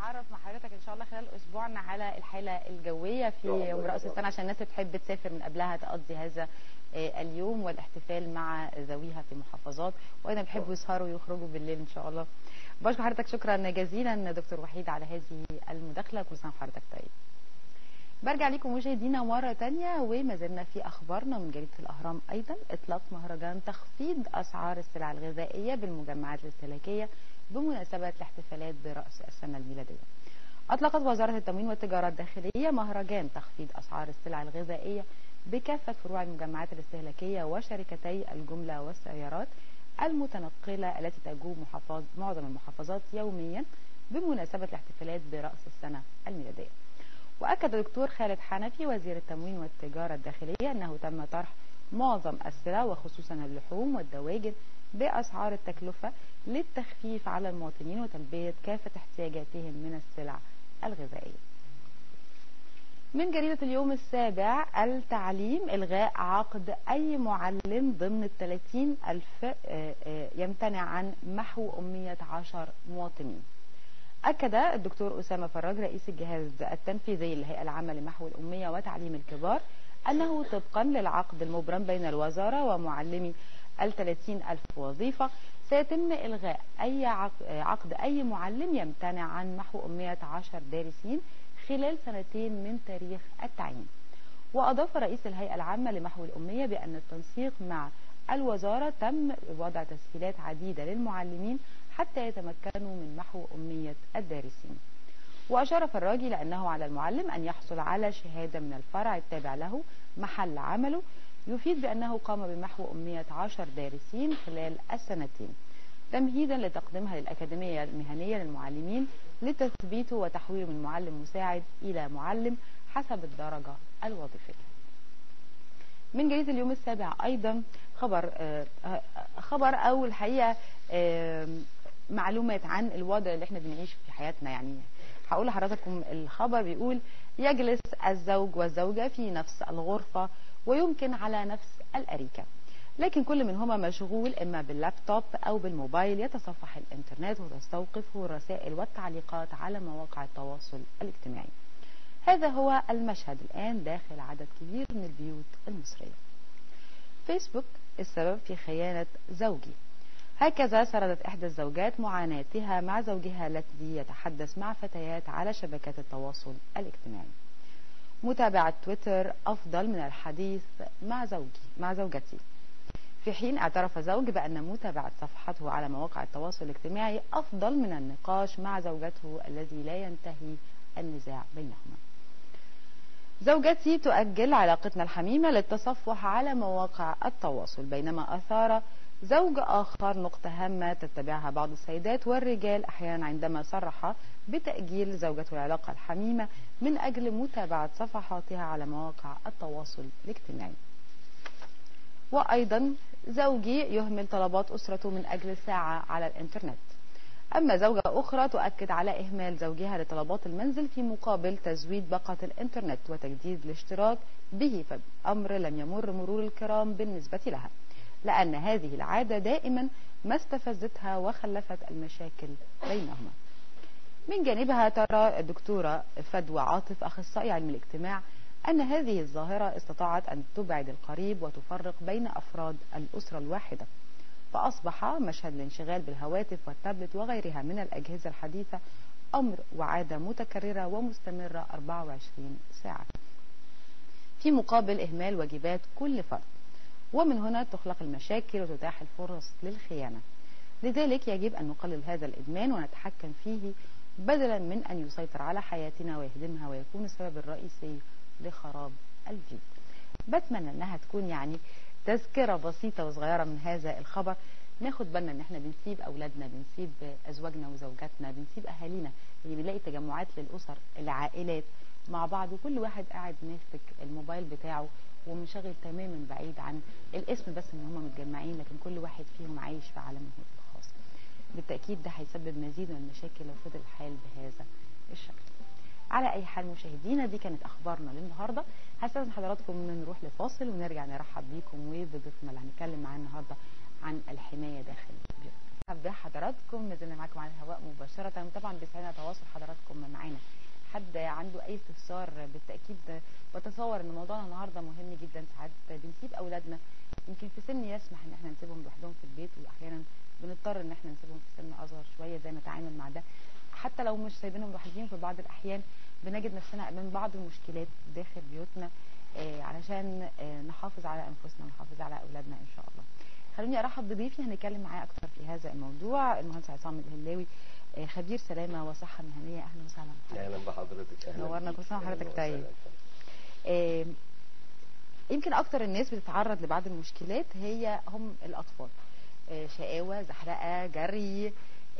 هنتعرف مع حضرتك ان شاء الله خلال اسبوعنا على الحاله الجويه في شاء الله، يوم راس طبعاً. السنه عشان الناس بتحب تسافر من قبلها تقضي هذا آه، اليوم والاحتفال مع ذويها في محافظات وايضا بيحبوا يسهروا ويخرجوا بالليل ان شاء الله بشكر حضرتك شكرا جزيلا دكتور وحيد على هذه المداخله كل سنه وحضرتك طيب برجع لكم مشاهدينا مرة تانية وما زلنا في أخبارنا من جريدة الأهرام أيضا إطلاق مهرجان تخفيض أسعار السلع الغذائية بالمجمعات الاستهلاكية بمناسبة الاحتفالات برأس السنة الميلادية أطلقت وزارة التموين والتجارة الداخلية مهرجان تخفيض أسعار السلع الغذائية بكافة فروع المجمعات الاستهلاكية وشركتي الجملة والسيارات المتنقلة التي تجوب محافظ معظم المحافظات يوميا بمناسبة الاحتفالات برأس السنة الميلادية وأكد الدكتور خالد حنفي وزير التموين والتجارة الداخلية أنه تم طرح معظم السلع وخصوصا اللحوم والدواجن بأسعار التكلفة للتخفيف على المواطنين وتلبية كافة احتياجاتهم من السلع الغذائية من جريدة اليوم السابع التعليم إلغاء عقد أي معلم ضمن الثلاثين ألف آه، آه، يمتنع عن محو أمية عشر مواطنين أكد الدكتور أسامة فراج رئيس الجهاز التنفيذي للهيئة العامة لمحو الأمية وتعليم الكبار أنه طبقا للعقد المبرم بين الوزارة ومعلمي الثلاثين ألف وظيفة سيتم إلغاء أي عق- عقد أي معلم يمتنع عن محو أمية عشر دارسين خلال سنتين من تاريخ التعيين وأضاف رئيس الهيئة العامة لمحو الأمية بأن التنسيق مع الوزارة تم وضع تسهيلات عديدة للمعلمين حتى يتمكنوا من محو أمية الدارسين وأشار فراجي لأنه على المعلم أن يحصل على شهادة من الفرع التابع له محل عمله يفيد بأنه قام بمحو أمية عشر دارسين خلال السنتين تمهيدا لتقديمها للأكاديمية المهنية للمعلمين لتثبيته وتحويله من معلم مساعد إلى معلم حسب الدرجة الوظيفية من جريدة اليوم السابع أيضا خبر آه، آه، خبر أو الحقيقة آه، معلومات عن الوضع اللي احنا بنعيش في حياتنا يعني هقول لحضراتكم الخبر بيقول يجلس الزوج والزوجة في نفس الغرفة ويمكن على نفس الأريكة لكن كل منهما مشغول إما باللابتوب أو بالموبايل يتصفح الإنترنت وتستوقفه الرسائل والتعليقات على مواقع التواصل الاجتماعي هذا هو المشهد الآن داخل عدد كبير من البيوت المصرية فيسبوك السبب في خيانة زوجي هكذا سردت إحدى الزوجات معاناتها مع زوجها الذي يتحدث مع فتيات على شبكات التواصل الاجتماعي متابعة تويتر أفضل من الحديث مع زوجي مع زوجتي في حين اعترف زوج بأن متابعة صفحته على مواقع التواصل الاجتماعي أفضل من النقاش مع زوجته الذي لا ينتهي النزاع بينهما زوجتي تؤجل علاقتنا الحميمة للتصفح على مواقع التواصل بينما أثار زوج آخر نقطة هامة تتبعها بعض السيدات والرجال أحيانا عندما صرح بتأجيل زوجته العلاقة الحميمة من أجل متابعة صفحاتها على مواقع التواصل الاجتماعي وأيضا زوجي يهمل طلبات أسرته من أجل ساعة على الإنترنت أما زوجة أخرى تؤكد على إهمال زوجها لطلبات المنزل في مقابل تزويد باقة الإنترنت وتجديد الاشتراك به فأمر لم يمر مرور الكرام بالنسبة لها لأن هذه العادة دائما ما استفزتها وخلفت المشاكل بينهما من جانبها ترى الدكتورة فدوى عاطف أخصائي علم الاجتماع أن هذه الظاهرة استطاعت أن تبعد القريب وتفرق بين أفراد الأسرة الواحدة فأصبح مشهد الانشغال بالهواتف والتابلت وغيرها من الأجهزة الحديثة أمر وعادة متكررة ومستمرة 24 ساعة في مقابل إهمال واجبات كل فرد ومن هنا تخلق المشاكل وتتاح الفرص للخيانة لذلك يجب أن نقلل هذا الإدمان ونتحكم فيه بدلا من أن يسيطر على حياتنا ويهدمها ويكون السبب الرئيسي لخراب البيوت بتمنى انها تكون يعني تذكره بسيطه وصغيره من هذا الخبر ناخد بالنا ان احنا بنسيب اولادنا بنسيب ازواجنا وزوجاتنا بنسيب اهالينا اللي بنلاقي تجمعات للاسر العائلات مع بعض وكل واحد قاعد ماسك الموبايل بتاعه ومنشغل تماما بعيد عن الاسم بس ان هم متجمعين لكن كل واحد فيهم عايش في عالمه الخاص بالتاكيد ده هيسبب مزيد من المشاكل لو فضل الحال بهذا الشكل على اي حال مشاهدينا دي كانت اخبارنا للنهارده هستاذن حضراتكم ان نروح لفاصل ونرجع نرحب بيكم وبضيفنا اللي هنتكلم معاه النهارده عن الحمايه داخل البيوت بحضراتكم نزلنا معاكم على الهواء مباشرة طبعا بيسعدنا تواصل حضراتكم معانا حد عنده اي استفسار بالتاكيد بتصور ان موضوعنا النهارده مهم جدا ساعات بنسيب اولادنا يمكن في سن يسمح ان احنا نسيبهم لوحدهم في البيت واحيانا بنضطر ان احنا نسيبهم في سن اصغر شويه ازاي نتعامل مع ده حتى لو مش سايبينهم لوحدهم في بعض الاحيان بنجد نفسنا امام بعض المشكلات داخل بيوتنا آه علشان آه نحافظ على انفسنا ونحافظ على اولادنا ان شاء الله خلوني ارحب بضيفي هنتكلم معاه اكتر في هذا الموضوع المهندس عصام الهلاوي آه خبير سلامه وصحه مهنيه اهلا وسهلا اهلا بحضرتك اهلا نورنا كل سنه وحضرتك طيب يمكن اكتر الناس بتتعرض لبعض المشكلات هي هم الاطفال شقاوه زحلقه جري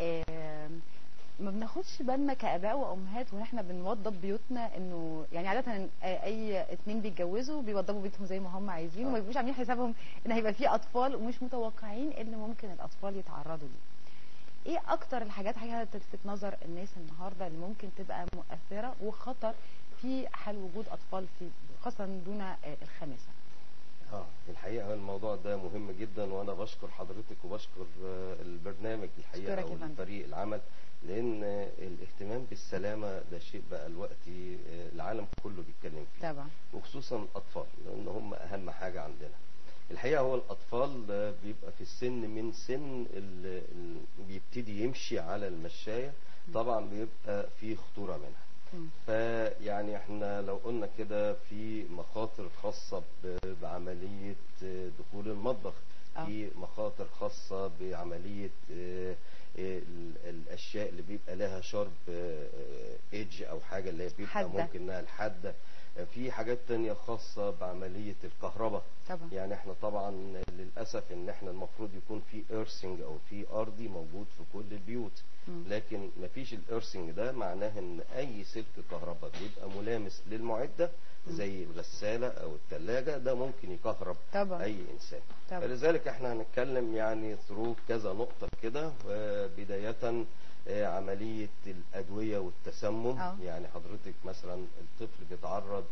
ما بناخدش بالنا كاباء وامهات واحنا بنوضب بيوتنا انه يعني عاده اي اتنين بيتجوزوا بيوضبوا بيتهم زي ما هم عايزين وما بيبقوش عاملين حسابهم ان هيبقى في اطفال ومش متوقعين ان ممكن الاطفال يتعرضوا ليه ايه اكتر الحاجات حاجه تلفت نظر الناس النهارده اللي ممكن تبقى مؤثره وخطر في حال وجود اطفال في خاصه دون الخامسه اه الحقيقه الموضوع ده مهم جدا وانا بشكر حضرتك وبشكر البرنامج الحقيقه وفريق العمل لان الاهتمام بالسلامه ده شيء بقى الوقت العالم كله بيتكلم فيه طبعا وخصوصا الاطفال لان هم اهم حاجه عندنا الحقيقه هو الاطفال بيبقى في السن من سن اللي بيبتدي يمشي على المشايه طبعا بيبقى في خطوره منها فيعني احنا لو قلنا كده في مخاطر خاصة بعملية دخول المطبخ في مخاطر خاصة بعملية الاشياء اللي بيبقى لها شرب ايدج او حاجة اللي بيبقى حدة. ممكن انها الحادة في حاجات تانية خاصة بعملية الكهرباء طبعا. يعني احنا طبعا للأسف ان احنا المفروض يكون في ايرسنج او في ارضي موجود في كل البيوت م. لكن مفيش الايرسنج ده معناه ان اي سلك كهرباء بيبقى ملامس للمعدة زي الغسالة او الثلاجة ده ممكن يكهرب طبعا. اي انسان طبعا. فلذلك احنا هنتكلم يعني ثرو كذا نقطة كده بداية عملية الأدوية والتسمم أوه. يعني حضرتك مثلا الطفل بيتعرض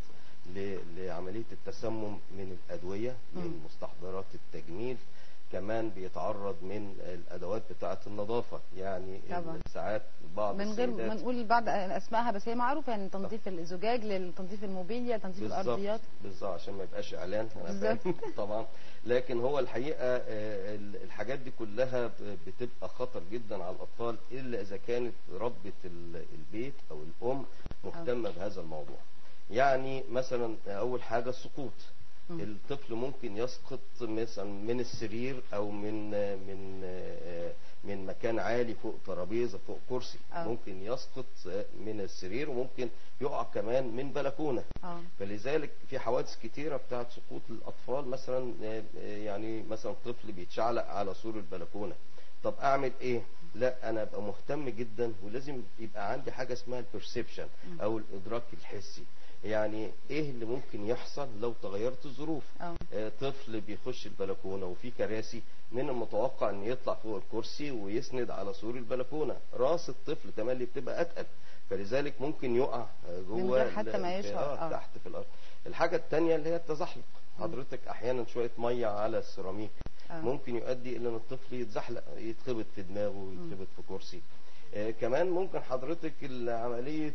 لعملية التسمم من الأدوية م. من مستحضرات التجميل كمان بيتعرض من الادوات بتاعه النظافه يعني طبعا. ساعات بعض من غير ما نقول بعض اسمائها بس هي معروفه يعني تنظيف الزجاج لتنظيف الموبيليا تنظيف بالزبط. الارضيات بالظبط عشان ما يبقاش اعلان بالظبط طبعا لكن هو الحقيقه الحاجات دي كلها بتبقى خطر جدا على الاطفال الا اذا كانت ربة البيت او الام مهتمه بهذا الموضوع يعني مثلا اول حاجه السقوط الطفل ممكن يسقط مثلا من السرير او من من من مكان عالي فوق ترابيزه فوق كرسي أوه. ممكن يسقط من السرير وممكن يقع كمان من بلكونه أوه. فلذلك في حوادث كتيره بتاعت سقوط الاطفال مثلا يعني مثلا طفل بيتشعلق على سور البلكونه طب اعمل ايه لا انا ابقى مهتم جدا ولازم يبقى عندي حاجه اسمها البرسبشن او الادراك الحسي يعني ايه اللي ممكن يحصل لو تغيرت الظروف آه طفل بيخش البلكونه وفي كراسي من المتوقع ان يطلع فوق الكرسي ويسند على سور البلكونه راس الطفل كمان اللي بتبقى اتقل فلذلك ممكن يقع جوه حتى ما يشعر آه تحت في الارض الحاجه الثانيه اللي هي التزحلق حضرتك احيانا شويه ميه على السيراميك آه. ممكن يؤدي الى ان الطفل يتزحلق يتخبط في دماغه ويتخبط في كرسي آه كمان ممكن حضرتك عمليه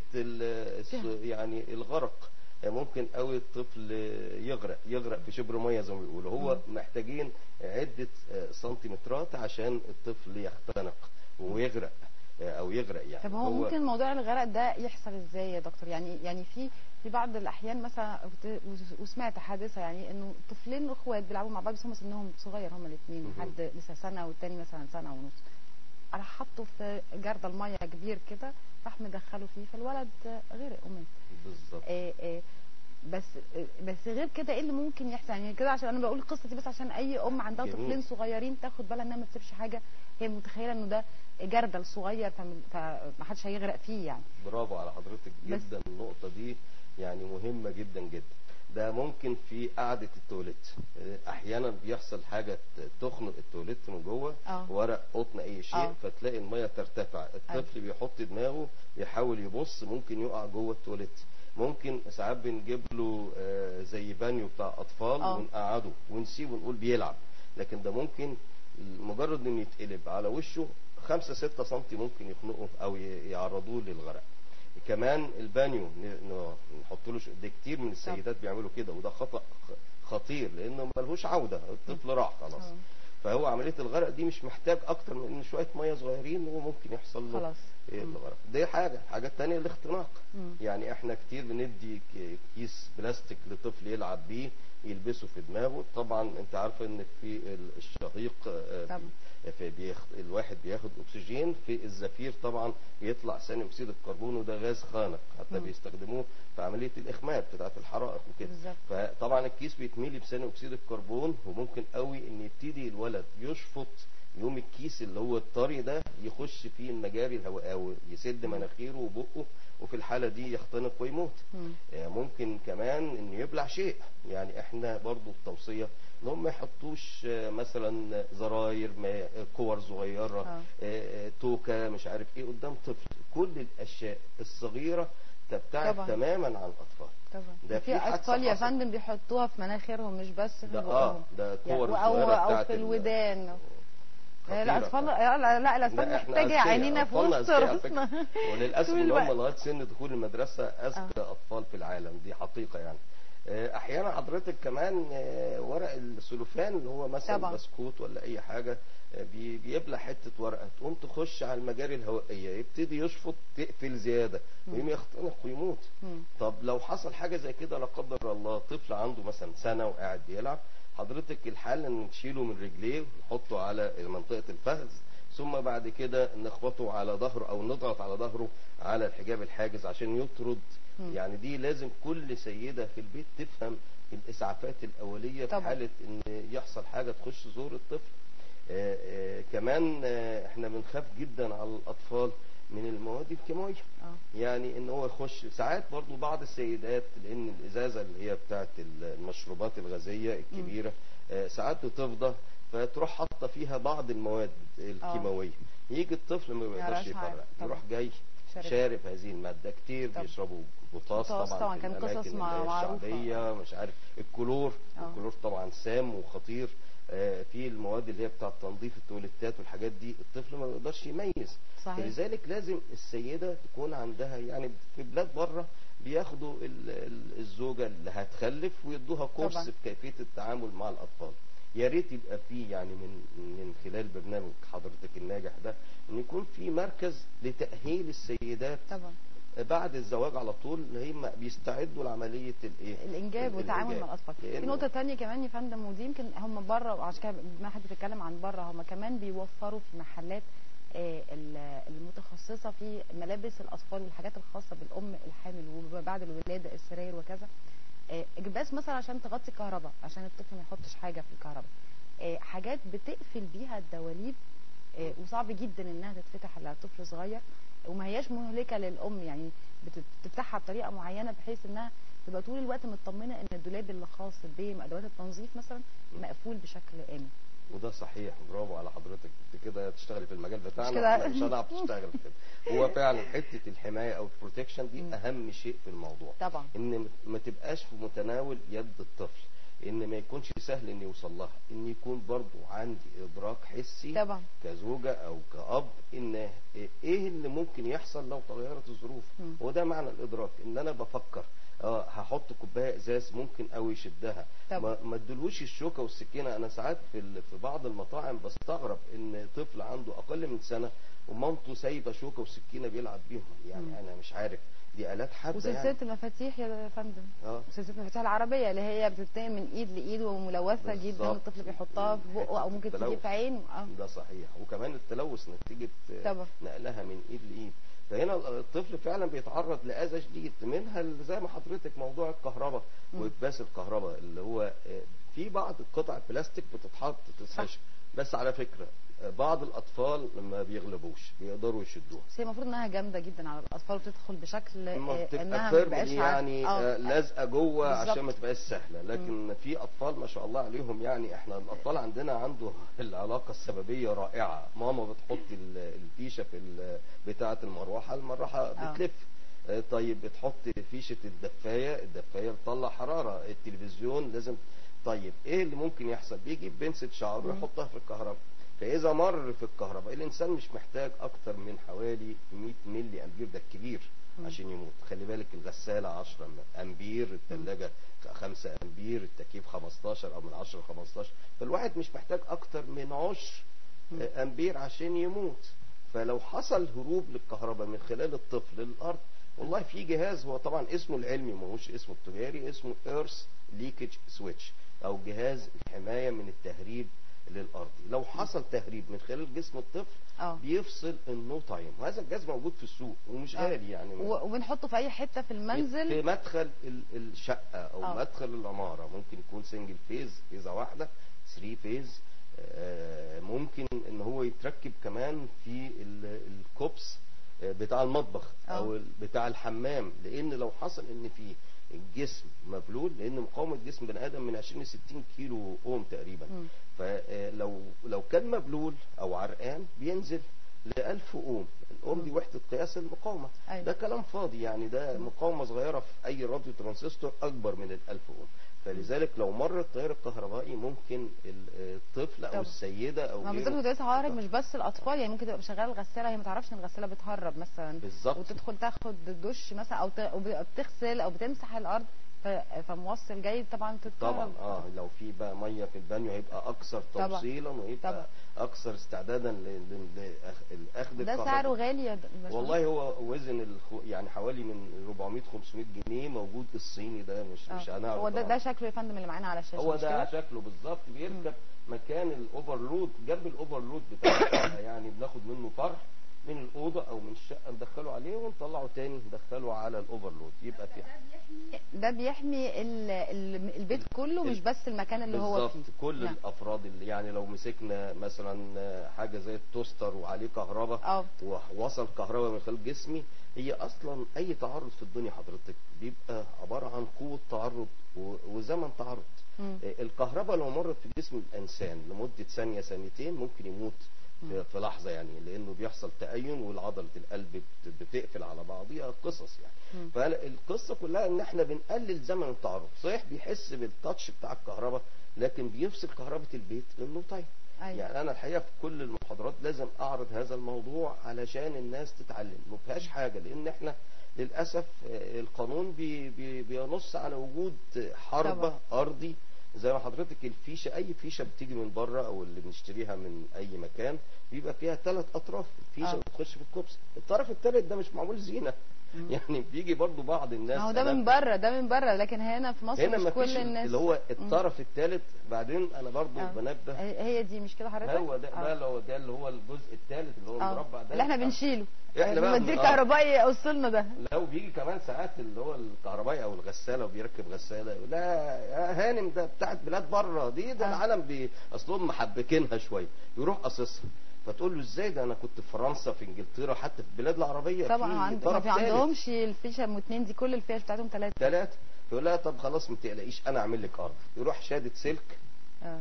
يعني الغرق ممكن قوي الطفل يغرق يغرق في شبر ميه زي ما بيقولوا هو م. محتاجين عده سنتيمترات عشان الطفل يختنق ويغرق او يغرق يعني طب هو, هو ممكن موضوع الغرق ده يحصل ازاي يا دكتور يعني يعني في في بعض الاحيان مثلا وسمعت حادثه يعني انه طفلين اخوات بيلعبوا مع بعض بس هم سنهم صغير هم الاثنين حد لسه سنه والتاني مثلا سنه ونص راح حطه في جرد الميه كبير كده راح مدخله فيه فالولد غرق ومات بالظبط آه آه بس آه بس غير كده ايه اللي ممكن يحصل يعني كده عشان انا بقول القصه دي بس عشان اي ام عندها جميل. طفلين صغيرين تاخد بالها انها ما تسيبش حاجه هي متخيله انه ده جردل صغير فما حدش هيغرق فيه يعني برافو على حضرتك جدا النقطه دي يعني مهمه جدا جدا ده ممكن في قعده التواليت احيانا بيحصل حاجه تخنق التواليت من جوه أوه. ورق قطن اي شيء أوه. فتلاقي الميه ترتفع الطفل أوه. بيحط دماغه يحاول يبص ممكن يقع جوه التواليت ممكن ساعات بنجيب له زي بانيو بتاع اطفال أوه. ونقعده ونسيبه ونقول بيلعب لكن ده ممكن مجرد انه يتقلب على وشه 5 6 سم ممكن يخنقه او ي- يعرضوه للغرق كمان البانيو ن- ن- نحط له ش- ده كتير من السيدات بيعملوا كده وده خطأ خ- خطير لانه ملهوش عودة الطفل راح خلاص آه. فهو عملية الغرق دي مش محتاج اكتر من ان شوية مية صغيرين وممكن يحصل له خلاص. إيه مم. الغرق دي حاجة حاجة تانية الاختناق مم. يعني احنا كتير بندي ك- كيس بلاستيك لطفل يلعب بيه يلبسه في دماغه طبعا انت عارفه ان في ال- الشهيق آه، طبعا. في بيخ... الواحد بياخد اكسجين في الزفير طبعا بيطلع ثاني اكسيد الكربون وده غاز خانق حتى مم. بيستخدموه في عمليه الاخماد بتاعه الحرائق وكده بالظبط. فطبعا الكيس بيتملي بثاني اكسيد الكربون وممكن قوي ان يبتدي الولد يشفط يوم الكيس اللي هو الطري ده يخش فيه المجاري الهوائيه او يسد مناخيره وبقه وفي الحاله دي يختنق ويموت مم. آه، ممكن كمان انه يبلع شيء يعني احنا برضو التوصية انهم ما يحطوش آه، مثلا زراير ما- كور صغيرة آه. آه، توكة مش عارف ايه قدام طفل كل الاشياء الصغيرة تبتعد طبعا. تماما عن الاطفال طبعا ده في في حادثة اطفال يا حصلت. فندم بيحطوها في مناخيرهم مش بس في ده بقهم اه ده يعني كور او صغيرة او بتاعت في ال- الودان خطيرة لا الاطفال طبعا. لا لا الاطفال لا، إحنا محتاجه أذكياء. عينينا في أطفالنا وسط أذكياء على راسنا فكرة. وللاسف طول ان الوقت. هم لغايه سن دخول المدرسه اذكى اطفال في العالم دي حقيقه يعني آه، احيانا حضرتك كمان آه، ورق السلوفان اللي هو مثلا طبعا. بسكوت ولا اي حاجه آه، بي- بيبلع حته ورقه تقوم تخش على المجاري الهوائيه يبتدي يشفط تقفل زياده ويقوم يختنق ويموت مم. طب لو حصل حاجه زي كده لا قدر الله طفل عنده مثلا سنه وقاعد بيلعب حضرتك الحل ان نشيله من رجليه ونحطه على منطقه الفخذ ثم بعد كده نخبطه على ظهره او نضغط على ظهره على الحجاب الحاجز عشان يطرد مم. يعني دي لازم كل سيده في البيت تفهم الاسعافات الاوليه في طبعا. حاله ان يحصل حاجه تخش زور الطفل آه، آه، كمان آه، احنا بنخاف جدا على الاطفال من المواد الكيماويه اه يعني ان هو يخش ساعات برضو بعض السيدات لان الازازه اللي هي بتاعت المشروبات الغازيه الكبيره آه، ساعات بتفضى فتروح حاطه فيها بعض المواد الكيماويه يجي الطفل ما يعرفش بيقدرش حاجة. يفرق طبعا. يروح جاي شارب. شارب هذه الماده كتير طبعا. بيشربوا بوتاس بوتاس طبعا, طبعا، في كان الأماكن قصص اللي مع- هي معروفة. الشعبيه مش عارف الكلور آه. الكلور طبعا سام وخطير آه، في المواد اللي هي بتاعت تنظيف التواليتات والحاجات دي الطفل ما بيقدرش يميز صحيح فلذلك لازم السيدة تكون عندها يعني في بلاد بره بياخدوا ال- ال- الزوجة اللي هتخلف ويدوها كورس طبعا. في كيفية التعامل مع الأطفال يا ريت يبقى فيه يعني من من خلال برنامج حضرتك الناجح ده ان يكون في مركز لتأهيل السيدات طبعا بعد الزواج على طول اللي هم بيستعدوا لعملية الايه الانجاب والتعامل الإنجاب. مع الاطفال في لأنه- نقطه تانية كمان يا فندم ودي يمكن هم بره وعشان كده ما حد بيتكلم عن بره هم كمان بيوفروا في محلات آه، ال- المتخصصه في ملابس الاطفال والحاجات الخاصه بالام الحامل وبعد الولاده السراير وكذا آه، اجباس مثلا عشان تغطي الكهرباء عشان الطفل ما يحطش حاجه في الكهرباء آه، حاجات بتقفل بيها الدواليب آه، وصعب جدا انها تتفتح على طفل صغير وما هياش مهلكه للام يعني بت- بتفتحها بطريقه معينه بحيث انها تبقى طول الوقت مطمنه ان الدولاب اللي خاص بادوات التنظيف مثلا مقفول بشكل امن وده صحيح برافو على حضرتك انت كده تشتغلي في المجال بتاعنا كده. احنا مش هنعرف تشتغل كده هو فعلا حته الحمايه او البروتكشن دي مم. اهم شيء في الموضوع طبعا ان ما تبقاش في متناول يد الطفل ان ما يكونش سهل ان يوصل لها ان يكون برضو عندي ادراك حسي طبعا كزوجة او كأب ان ايه اللي ممكن يحصل لو تغيرت الظروف مم. وده معنى الادراك ان انا بفكر اه هحط كوبايه ازاز ممكن قوي يشدها طبعا. ما ما ادلوش الشوكه والسكينه انا ساعات في ال- في بعض المطاعم بستغرب ان طفل عنده اقل من سنه ومامته سايبه شوكه وسكينه بيلعب بيهم يعني مم. انا مش عارف دي الات حاده وسلسله يعني المفاتيح يا فندم اه سلسله المفاتيح العربيه اللي هي بتتنقل من ايد لايد وملوثه جدا بالظبط. الطفل بيحطها في بقه او ممكن تيجي التلوث. في عينه اه ده صحيح وكمان التلوث نتيجة طبعا. نقلها من ايد لايد فهنا الطفل فعلا بيتعرض لاذى شديد منها ال- زي ما حضرتك موضوع الكهرباء مم. واكباس الكهرباء اللي هو آه، في بعض قطع البلاستيك بتتحط تتحشر بس على فكرة آه، بعض الاطفال ما بيغلبوش بيقدروا يشدوها بس هي المفروض انها جامده جدا على الاطفال وتدخل بشكل اما آه، بتبقى انها ما فيرم تبقاش دي عارف- يعني آه، آه، لازقه جوه بالظبط. عشان ما تبقاش سهله لكن في اطفال ما شاء الله عليهم يعني احنا الاطفال عندنا عنده العلاقه السببيه رائعه ماما بتحط ال- الفيشه في ال- بتاعه المروحه المروحه آه. بتلف آه، طيب بتحط فيشه الدفايه الدفايه بتطلع حراره التلفزيون لازم طيب ايه اللي ممكن يحصل بيجي بنسة شعر ويحطها في الكهرباء فاذا مر في الكهرباء الانسان مش محتاج اكتر من حوالي 100 ملي امبير ده الكبير مم. عشان يموت خلي بالك الغساله 10 امبير الثلاجه 5 امبير التكييف 15 او من 10 ل 15 فالواحد مش محتاج اكتر من عشر مم. آه، امبير عشان يموت فلو حصل هروب للكهرباء من خلال الطفل للارض والله في جهاز هو طبعا اسمه العلمي ما هوش اسمه التجاري اسمه ايرث ليكج سويتش او جهاز الحمايه من التهريب للارض لو حصل تهريب من خلال جسم الطفل اه بيفصل النو تايم وهذا الجهاز موجود في السوق ومش آه. غالي يعني و- وبنحطه في اي حته في في المنزل مدخل ال- الشقه او آه. مدخل العماره ممكن يكون سنجل فيز فيزه واحده 3 فيز آه، ممكن ان هو يتركب كمان في ال- الكوبس آه، بتاع المطبخ او آه. ال- بتاع الحمام لان لو حصل ان في الجسم مبلول لان مقاومه جسم بني ادم من 20 ل 60 كيلو اوم تقريبا مم. فلو لو كان مبلول او عرقان بينزل ل 1000 اوم الاوم دي مم. وحده قياس المقاومه أيوة. ده كلام فاضي يعني ده مقاومه صغيره في اي راديو ترانزستور اكبر من ال 1000 اوم فلذلك لو مر التيار الكهربائي ممكن ال- الطفل او طبعا. السيده او ما غيره بالظبط كنت لسه هقولك مش بس الاطفال يعني ممكن تبقى شغاله الغساله هي ما تعرفش ان الغساله بتهرب مثلا بالظبط وتدخل تاخد دش مثلا او ت- أو بتغسل او بتمسح الارض ف- فموصل جيد طبعا طبعا تتكهرب اه لو في بقى ميه في البانيو هيبقى اكثر طبعا. توصيلا ويبقى طبعا. اكثر استعدادا ل- ل- لاخذ ده الكهرباء. سعره غالي يا د- باشمهندس. والله هو وزن الخو يعني حوالي من 400 500 جنيه موجود الصيني ده مش مش آه. هنعرف هو ده طبعاً. ده شكله يا فندم اللي معانا على الشاشه هو مش ده كده؟ شكله بالظبط بيركب مكان الاوفرلود جنب الاوفرلود بتاع الشقة. يعني بناخد منه طرح من الاوضه او من الشقه ندخله عليه ونطلعه تاني ندخله على الاوفرلود يبقى في ده بيحمي ال- ال- البيت كله مش بس المكان اللي هو بالظبط فيه كل نعم. الافراد اللي يعني لو مسكنا مثلا حاجه زي التوستر وعليه كهرباء اه ووصل كهرباء من خلال جسمي هي اصلا اي تعرض في الدنيا حضرتك بيبقى عباره عن قوه تعرض و- وزمن تعرض مم. الكهرباء لو مرت في جسم الانسان لمده ثانيه ثانيتين ممكن يموت في, في لحظه يعني لانه بيحصل تأين والعضله القلب بت- بتقفل على بعضيها قصص يعني مم. فالقصه كلها ان احنا بنقلل زمن التعرض صحيح بيحس بالتاتش بتاع الكهرباء لكن بيفصل كهرباء البيت انه طيب أيوة. يعني انا الحقيقه في كل المحاضرات لازم اعرض هذا الموضوع علشان الناس تتعلم ما فيهاش حاجه لان احنا للاسف آه، القانون بي بي بينص على وجود حربه طبعا. ارضي زي ما حضرتك الفيشه اي فيشه بتيجي من بره او اللي بنشتريها من اي مكان بيبقى فيها ثلاث اطراف الفيشه آه. بتخش في الكوبس الطرف الثالث ده مش معمول زينه مم. يعني بيجي برضو بعض الناس ما هو ده من أنا- بره ده من بره لكن هنا في مصر هنا مش ما كل فيش الناس اللي هو مم. الطرف الثالث بعدين انا برضو آه. بنبه هي هي دي مش كده حضرتك؟ هو ده آه. ده اللي هو ده اللي هو الجزء الثالث اللي هو آه. المربع ده اللي احنا بتاع- بنشيله احنا بقى المدير آه. كهربائي يوصلنا ده لو بيجي كمان ساعات اللي هو الكهربائي او الغساله وبيركب غساله يقول لا يا هانم ده بتاعت بلاد بره دي ده آه. العالم بي اصلهم محبكينها شويه يروح قاصصها فتقول له ازاي ده انا كنت في فرنسا في انجلترا حتى في البلاد العربيه طبعا في عند... ما طرف في ثالث. عندهمش الفيشه ام اتنين دي كل الفيش بتاعتهم ثلاثه ثلاثه يقول لها طب خلاص ما تقلقيش انا اعمل لك ارض يروح شادد سلك اه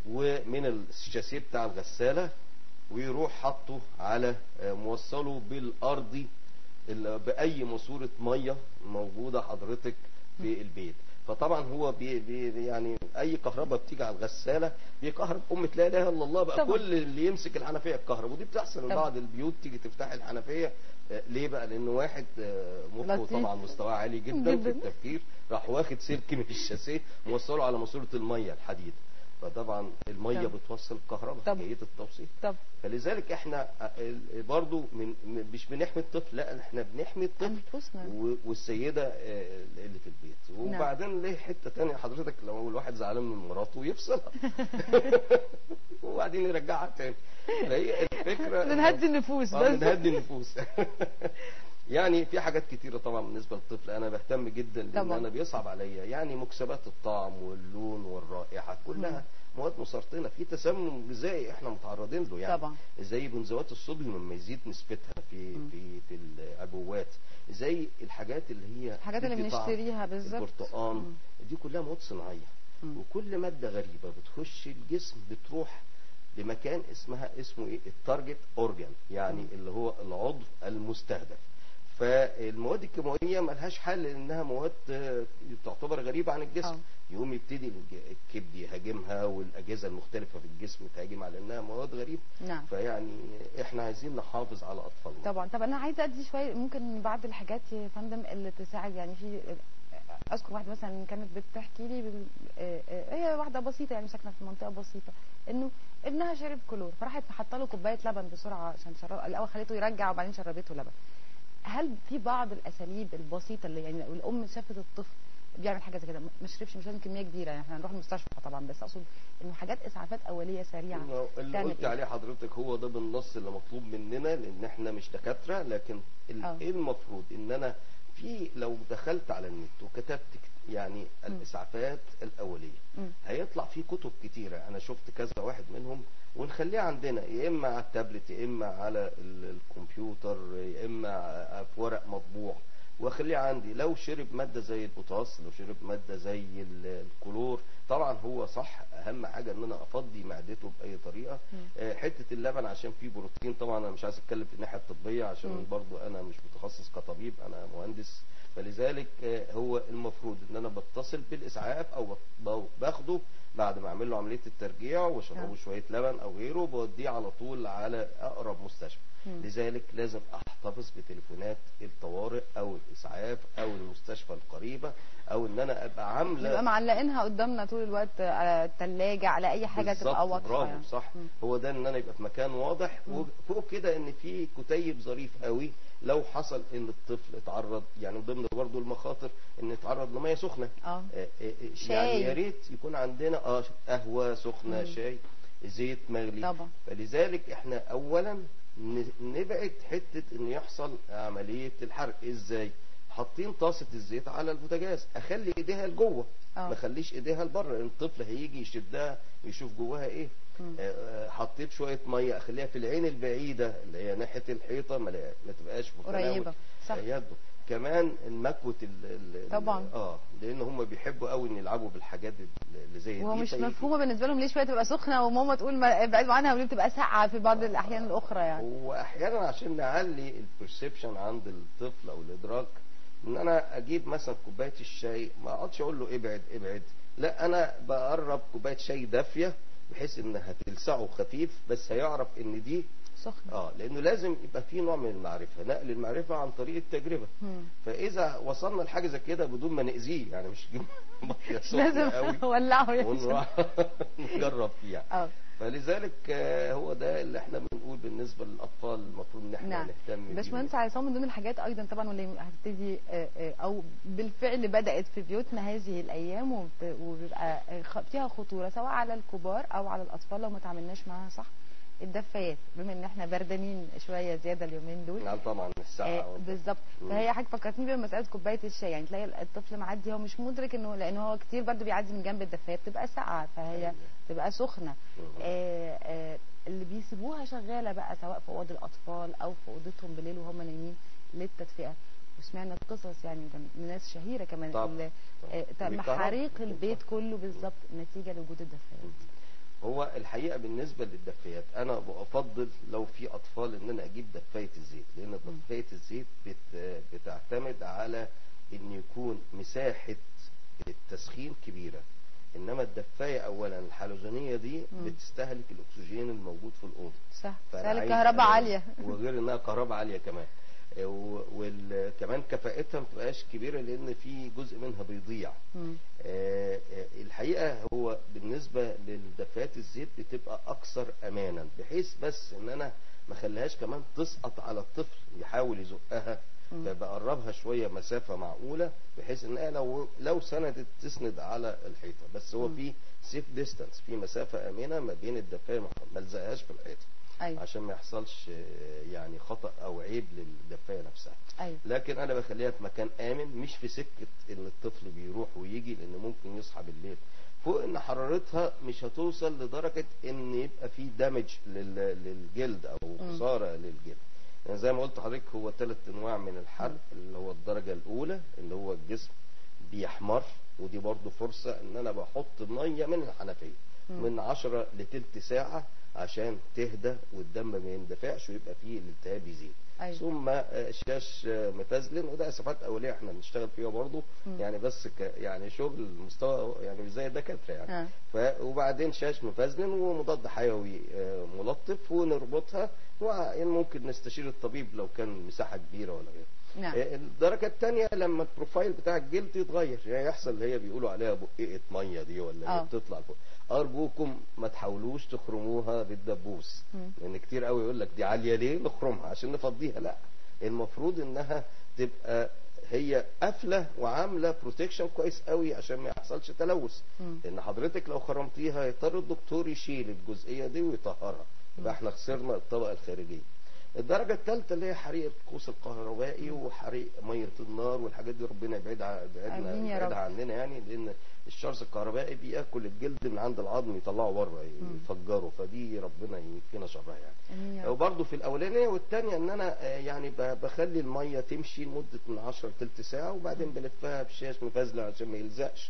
ومن الشاسيه بتاع الغساله ويروح حاطه على آه، موصله بالارضي ال- باي ماسوره ميه موجوده حضرتك في البيت فطبعا هو بي بي يعني اي كهرباء بتيجي على الغساله بيكهرب ام لا اله الا الله بقى طبعا. كل اللي يمسك الحنفيه الكهرباء ودي بتحصل طبعا. لبعض البيوت تيجي تفتح الحنفيه آه، ليه بقى لان واحد آه، مخه لطيف. طبعا مستواه عالي جدا, جداً. في التفكير راح واخد سلك من الشاسيه موصله على ماسوره الميه الحديد فطبعا الميه طبعا. بتوصل الكهرباء طبعا. جيد التوصيل طب فلذلك احنا آه، ال- برضو من م- مش بنحمي الطفل لا احنا بنحمي الطفل انفسنا و- والسيده آه، اللي في البيت نعم. وبعدين ليه حته تانية حضرتك لو الواحد زعلان من مراته يفصلها وبعدين يرجعها تاني فهي الفكره بنهدي النفوس اه بس بنهدي النفوس يعني في حاجات كتيرة طبعا بالنسبة للطفل أنا بهتم جدا لأن طبعا. أنا بيصعب عليا يعني مكسبات الطعم واللون والرائحة كلها مواد مسرطنة في تسمم غذائي احنا متعرضين له يعني طبعا. زي بنزوات الصوديوم لما يزيد نسبتها في مم. في في العبوات زي الحاجات اللي هي الحاجات اللي بتدي طعم. بنشتريها بالظبط البرتقان مم. دي كلها مواد صناعية مم. وكل مادة غريبة بتخش الجسم بتروح لمكان اسمها اسمه ايه التارجت اورجان يعني مم. اللي هو العضو المستهدف فالمواد الكيماويه ملهاش حل لانها مواد آه، تعتبر غريبه عن الجسم آه. يقوم يبتدي الج- الكبد يهاجمها والاجهزه المختلفه في الجسم تهاجم على انها مواد غريبه نعم فيعني احنا عايزين نحافظ على اطفالنا طبعا طب انا عايزه ادي شويه ممكن بعض الحاجات يا فندم اللي تساعد يعني في اذكر واحده مثلا كانت بتحكي لي بال... آه، آه، هي واحده بسيطه يعني ساكنه في منطقه بسيطه انه ابنها شرب كلور فراحت حاطه له كوبايه لبن بسرعه عشان شرب الاول خليته يرجع وبعدين شربته لبن هل في بعض الاساليب البسيطه اللي يعني لو الام شافت الطفل بيعمل حاجه زي كده ما شربش مش لازم كميه كبيره يعني احنا هنروح المستشفى طبعا بس اقصد انه حاجات اسعافات اوليه سريعه إنه اللي تعمل قلت إيه؟ عليه حضرتك هو ده بالنص اللي مطلوب مننا لان احنا مش دكاتره لكن ال- آه. ايه المفروض ان انا في لو دخلت على النت وكتبت كت- يعني الاسعافات الاوليه مم. هيطلع في كتب كتيره انا شفت كذا واحد منهم ونخليه عندنا يا اما على التابلت يا اما على ال- الكمبيوتر يا اما في ورق مطبوع واخليه عندي لو شرب ماده زي البوتاس لو شرب ماده زي ال- الكلور طبعا هو صح اهم حاجه ان انا افضي معدته باي طريقه مم. آه، حته اللبن عشان فيه بروتين طبعا انا مش عايز اتكلم في الناحيه الطبيه عشان مم. برضو انا مش متخصص كطبيب انا مهندس فلذلك آه، هو المفروض ان انا بتصل بالاسعاف او بت- باخده بعد ما اعمل له عمليه الترجيع واشربه آه. شويه لبن او غيره بوديه على طول على اقرب مستشفى مم. لذلك لازم احتفظ بتليفونات الطوارئ او الاسعاف او المستشفى القريبه او ان انا ابقى عامله نبقى معلقينها قدامنا طول الوقت على الثلاجة على اي حاجه بالظبط، تبقى واضحه برافو يعني. صح مم. هو ده ان انا يبقى في مكان واضح مم. وفوق كده ان في كتيب ظريف قوي لو حصل ان الطفل اتعرض يعني من ضمن برضه المخاطر ان اتعرض لميه سخنه اه آه، آه، آه، شاي. يعني يا ريت يكون عندنا اه قهوه سخنه مم. شاي زيت مغلي طبعا فلذلك احنا اولا ن- نبعد حته ان يحصل عمليه الحرق ازاي حاطين طاسه الزيت على البوتاجاز اخلي ايديها لجوه آه. ما اخليش ايديها لبره لان الطفل هيجي يشدها ويشوف جواها ايه مم. آه، آه، حطيت شويه ميه اخليها في العين البعيده اللي هي ناحيه الحيطه ما, لا- ما تبقاش في تناول قريبة. صح. يده كمان المكوة ال ال- طبعا. اه لان هم بيحبوا قوي ان يلعبوا بالحاجات اللي زي دي وهو مش فيجي- مفهومه بالنسبه لهم ليه شويه تبقى سخنه وماما تقول ما ابعدوا عنها وليه بتبقى ساقعه في بعض الاحيان الاخرى يعني واحيانا عشان نعلي البرسبشن عند الطفل او الادراك ان انا اجيب مثلا كوبايه الشاي ما اقعدش اقول له ابعد ابعد لا انا بقرب كوبايه شاي دافيه بحيث انها تلسعه خفيف بس هيعرف ان دي سخنه اه لانه لازم يبقى في نوع من المعرفه نقل المعرفه عن طريق التجربه مم. فاذا وصلنا لحاجه زي كده بدون ما ناذيه يعني مش نجيب ميه مش سخنه لازم قوي اولعه يعني ونروح نجرب فيها اه فلذلك آه، هو ده اللي احنا بنقول بالنسبه للاطفال المفروض ان احنا نعم نهتم بيه باشمهندس عصام من ضمن الحاجات ايضا طبعا واللي هتبتدي آه، آه، او بالفعل بدات في بيوتنا هذه الايام وب- وبيبقى آه، خ- فيها خطوره سواء على الكبار او على الاطفال لو ما تعاملناش معاها صح الدفايات بما ان احنا بردانين شويه زياده اليومين دول نعم طبعا الساعه آه، والضغط. بالظبط مم. فهي حاجه فكرتني بيها مساله كوبايه الشاي يعني تلاقي الطفل معدي هو مش مدرك انه لان هو كتير برضه بيعدي من جنب الدفايه بتبقى ساقعه فهي أيوة. تبقى سخنه مم. آه، آه، اللي بيسيبوها شغاله بقى سواء في اوض الاطفال او في اوضتهم بالليل وهم نايمين للتدفئه وسمعنا قصص يعني من ناس شهيره كمان طبعا. اللي آه، طبعا. تم بكهرباء. حريق البيت كله بالظبط نتيجه لوجود الدفايات هو الحقيقه بالنسبه للدفايات انا بفضل لو في اطفال ان انا اجيب دفايه الزيت لان دفايه الزيت بت بتعتمد على ان يكون مساحه التسخين كبيره انما الدفايه اولا الحلزونيه دي مم. بتستهلك الاكسجين الموجود في الاوضه صح فأنا سهل عايز الكهرباء أنا- عاليه وغير انها كهرباء عاليه كمان وكمان كفاءتها ما بتبقاش كبيره لان في جزء منها بيضيع مم. آه، آه، الحقيقه هو بالنسبه للدفايات الزيت بتبقى اكثر امانا بحيث بس ان انا ما خليهاش كمان تسقط على الطفل يحاول يزقها مم. فبقربها شويه مسافه معقوله بحيث انها لو لو سندت تسند على الحيطه بس هو مم. في سيف ديستانس في مسافه امنه ما بين الدفايه ما ما الزقهاش في الحيطه ايوه عشان ما يحصلش آه، يعني خطا او عيب للدفايه نفسها ايوه لكن انا بخليها في مكان امن مش في سكه ان الطفل بيروح ويجي لان ممكن يصحى بالليل فوق ان حرارتها مش هتوصل لدرجه ان يبقى في دامج للجلد او مم. خساره للجلد يعني زي ما قلت لحضرتك هو ثلاث انواع من الحرق اللي هو الدرجه الاولى اللي هو الجسم بيحمر ودي برضو فرصه ان انا بحط ميه من الحنفيه مم. من 10 لتلت ساعه عشان تهدى والدم ما يندفعش ويبقى فيه الالتهاب يزيد أيوة. ثم آه، شاش آه، متزلن وده اسعافات اوليه احنا بنشتغل فيها برضه مم. يعني بس ك يعني شغل مستوى يعني مش زي الدكاتره يعني آه. ف وبعدين شاش مفزلن ومضاد حيوي آه، ملطف ونربطها وبعدين ممكن نستشير الطبيب لو كان مساحه كبيره ولا غيره نعم آه، الدرجه الثانيه لما البروفايل بتاع الجلد يتغير يعني يحصل اللي هي بيقولوا عليها بقيقه ميه دي ولا آه. هي بتطلع فوق ارجوكم ما تحاولوش تخرموها بالدبوس مم. لان كتير قوي يقول لك دي عاليه ليه نخرمها عشان نفضيها لا المفروض انها تبقى هي قافله وعامله بروتكشن كويس قوي عشان ما يحصلش تلوث مم. لان حضرتك لو خرمتيها يضطر الدكتور يشيل الجزئيه دي ويطهرها يبقى احنا خسرنا الطبقه الخارجيه الدرجة الثالثة اللي هي حريق القوس الكهربائي وحريق مية النار والحاجات دي ربنا يبعدها يبعدنا آمين يا رب. يبعدها عننا يعني لأن الشرس الكهربائي بياكل الجلد من عند العظم يطلعه بره يفجره فدي ربنا يكفينا شرها يعني آمين يا رب. وبرضه في الاولانيه والثانيه ان انا آه، يعني ب- بخلي الميه تمشي لمده من 10 تلت ساعه وبعدين بلفها بشاش مفازله عشان ما يلزقش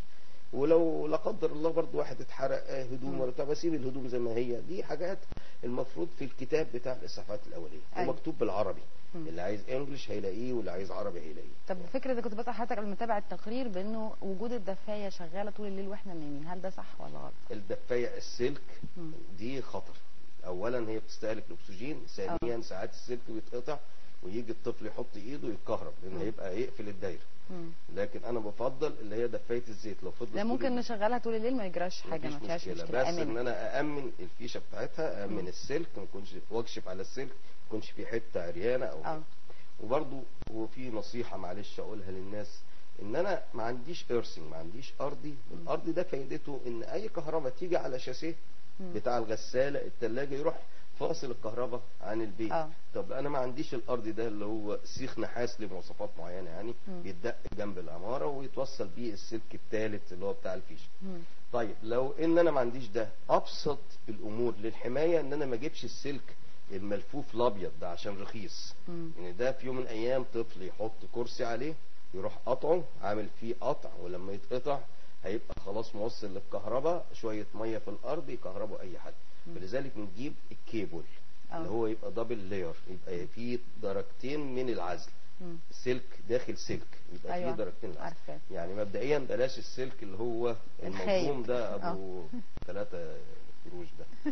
ولو لا قدر الله برضه واحد اتحرق آه، هدوم ولا بتاع بسيب الهدوم زي ما هي دي حاجات المفروض في الكتاب بتاع الاسعافات الاوليه أيوة. ومكتوب بالعربي مم. اللي عايز انجلش هيلاقيه واللي عايز عربي هيلاقيه طب فكرة اللي كنت بسأل حضرتك قبل ما اتابع التقرير بانه وجود الدفاية شغالة طول الليل واحنا نايمين هل ده صح ولا غلط؟ الدفايه السلك مم. دي خطر اولا هي بتستهلك الاكسجين ثانيا ساعات السلك بيتقطع ويجي الطفل يحط ايده يتكهرب لان مم. هيبقى يقفل الدايره مم. لكن انا بفضل اللي هي دفايه الزيت لو فضلت ده طول ممكن الليل نشغلها طول الليل ما يجراش حاجة ما مفيش فيهاش مشكله, مشكلة بس ان آمنة انا اامن الفيشه بتاعتها امن السلك ما يكونش واكشف على السلك ما يكونش في حته عريانه او اه كده. وبرضو هو في نصيحه معلش اقولها للناس ان انا ما عنديش ارسنج ما عنديش ارضي الارض ده فايدته ان اي كهرباء تيجي على شاسيه مم. بتاع الغساله الثلاجه يروح فاصل الكهرباء عن البيت آه. طب انا ما عنديش الارض ده اللي هو سيخ نحاس لمواصفات معينه يعني مم. بيتدق جنب العماره ويتوصل بيه السلك الثالث اللي هو بتاع الفيشه مم. طيب لو ان انا ما عنديش ده ابسط الامور للحمايه ان انا ما اجيبش السلك الملفوف الابيض ده عشان رخيص مم. يعني ده في يوم من الايام طفل يحط كرسي عليه يروح قطعه عامل فيه قطع ولما يتقطع هيبقى خلاص موصل للكهرباء شويه ميه في الارض يكهربوا اي حد مم. فلذلك بنجيب الكيبل آه. اللي هو يبقى دبل لاير يبقى فيه درجتين من العزل مم. سلك داخل سلك يبقى أيوة، فيه درجتين العزل عارفاه. يعني مبدئيا بلاش السلك اللي هو الخايب. المنظوم ده ابو ثلاثة قروش ده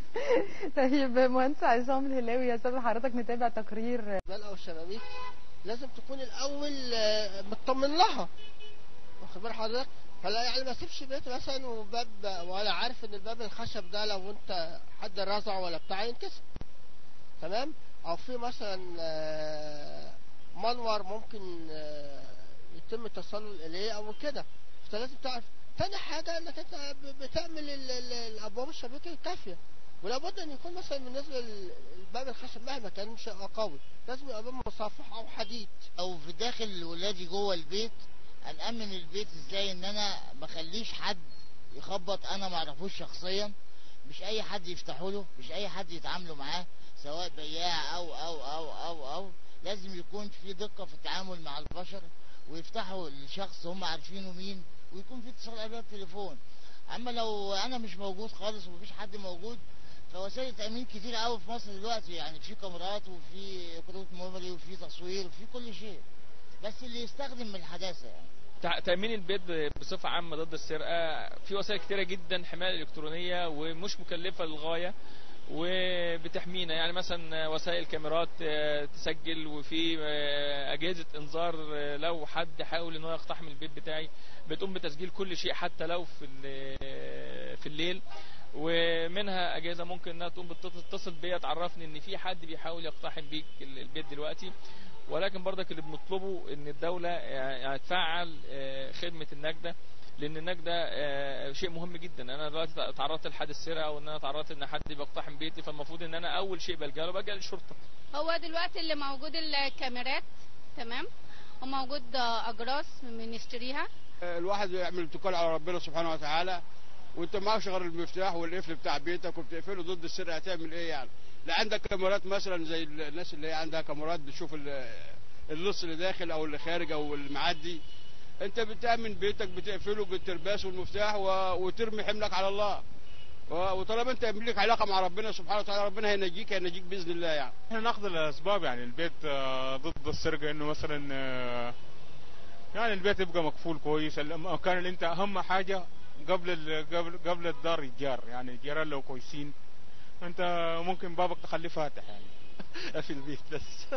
طيب مهندس عصام الهلاوي يا استاذ حضرتك نتابع تقرير البال او الشبابيك لازم تكون الاول آه، مطمن لها واخد بال حضرتك فلا يعني ما اسيبش بيت مثلا وباب وانا عارف ان الباب الخشب ده لو انت حد رزعه ولا بتاع ينكسر تمام او في مثلا آه، منور ممكن آه، يتم التسلل اليه او كده فانت لازم تعرف تاني حاجة انك انت ب- بتعمل ال- ال- الابواب الشبكية الكافية ولابد ان يكون مثلا بالنسبة للباب الخشب مهما كان مش هيبقى قوي لازم يبقى باب مصفح او حديد او في داخل ولادي جوه البيت هنأمن البيت ازاي ان انا ما اخليش حد يخبط انا ما اعرفوش شخصيا مش اي حد يفتحوا له مش اي حد يتعاملوا معاه سواء بياع او او او او او لازم يكون في دقة في التعامل مع البشر ويفتحوا الشخص هم عارفينه مين ويكون في اتصال عليه التليفون اما لو انا مش موجود خالص ومفيش حد موجود فوسائل تأمين كتير قوي في مصر دلوقتي يعني في كاميرات وفي كروت ميموري وفي تصوير وفي كل شيء بس اللي يستخدم من الحداثة يعني تع- تأمين البيت ب- بصفة عامة ضد السرقة في وسائل كتيرة جدا حماية إلكترونية ومش مكلفة للغاية وبتحمينا يعني مثلا وسائل كاميرات آه، تسجل وفي آه، أجهزة إنذار آه، لو حد حاول إن هو يقتحم البيت بتاعي بتقوم بتسجيل كل شيء حتى لو في ال- في الليل ومنها أجهزة ممكن إنها تقوم بتتصل بيا تعرفني إن في حد بيحاول يقتحم بيك ال- البيت دلوقتي ولكن برضك اللي بنطلبه ان الدولة يعني تفعل آه، خدمة النجدة لان النجدة آه، شيء مهم جدا انا دلوقتي تعرضت لحادث سرقة او ان انا تعرضت ان حد بيقتحم بيتي فالمفروض ان انا اول شيء بلجأ له بلجأ للشرطة هو دلوقتي اللي موجود الكاميرات تمام وموجود اجراس بنشتريها الواحد يعمل اتكال على ربنا سبحانه وتعالى وانت معكش غير المفتاح والقفل بتاع بيتك وبتقفله ضد السرقه هتعمل ايه يعني؟ لا عندك كاميرات مثلا زي الناس اللي هي عندها كاميرات بتشوف ال- اللص اللي داخل او اللي خارج او المعدي انت بتامن بيتك بتقفله بالترباس والمفتاح و... وترمي حملك على الله و- وطالما انت ليك علاقه مع ربنا سبحانه وتعالى ربنا هينجيك هينجيك باذن الله يعني احنا ناخذ الاسباب يعني البيت آه، ضد السرقه انه مثلا آه، يعني البيت يبقى مقفول كويس المكان اللي انت اهم حاجه قبل ال- قبل قبل الدار يتجار يعني الجيران لو كويسين انت ممكن بابك تخليه فاتح يعني في البيت بس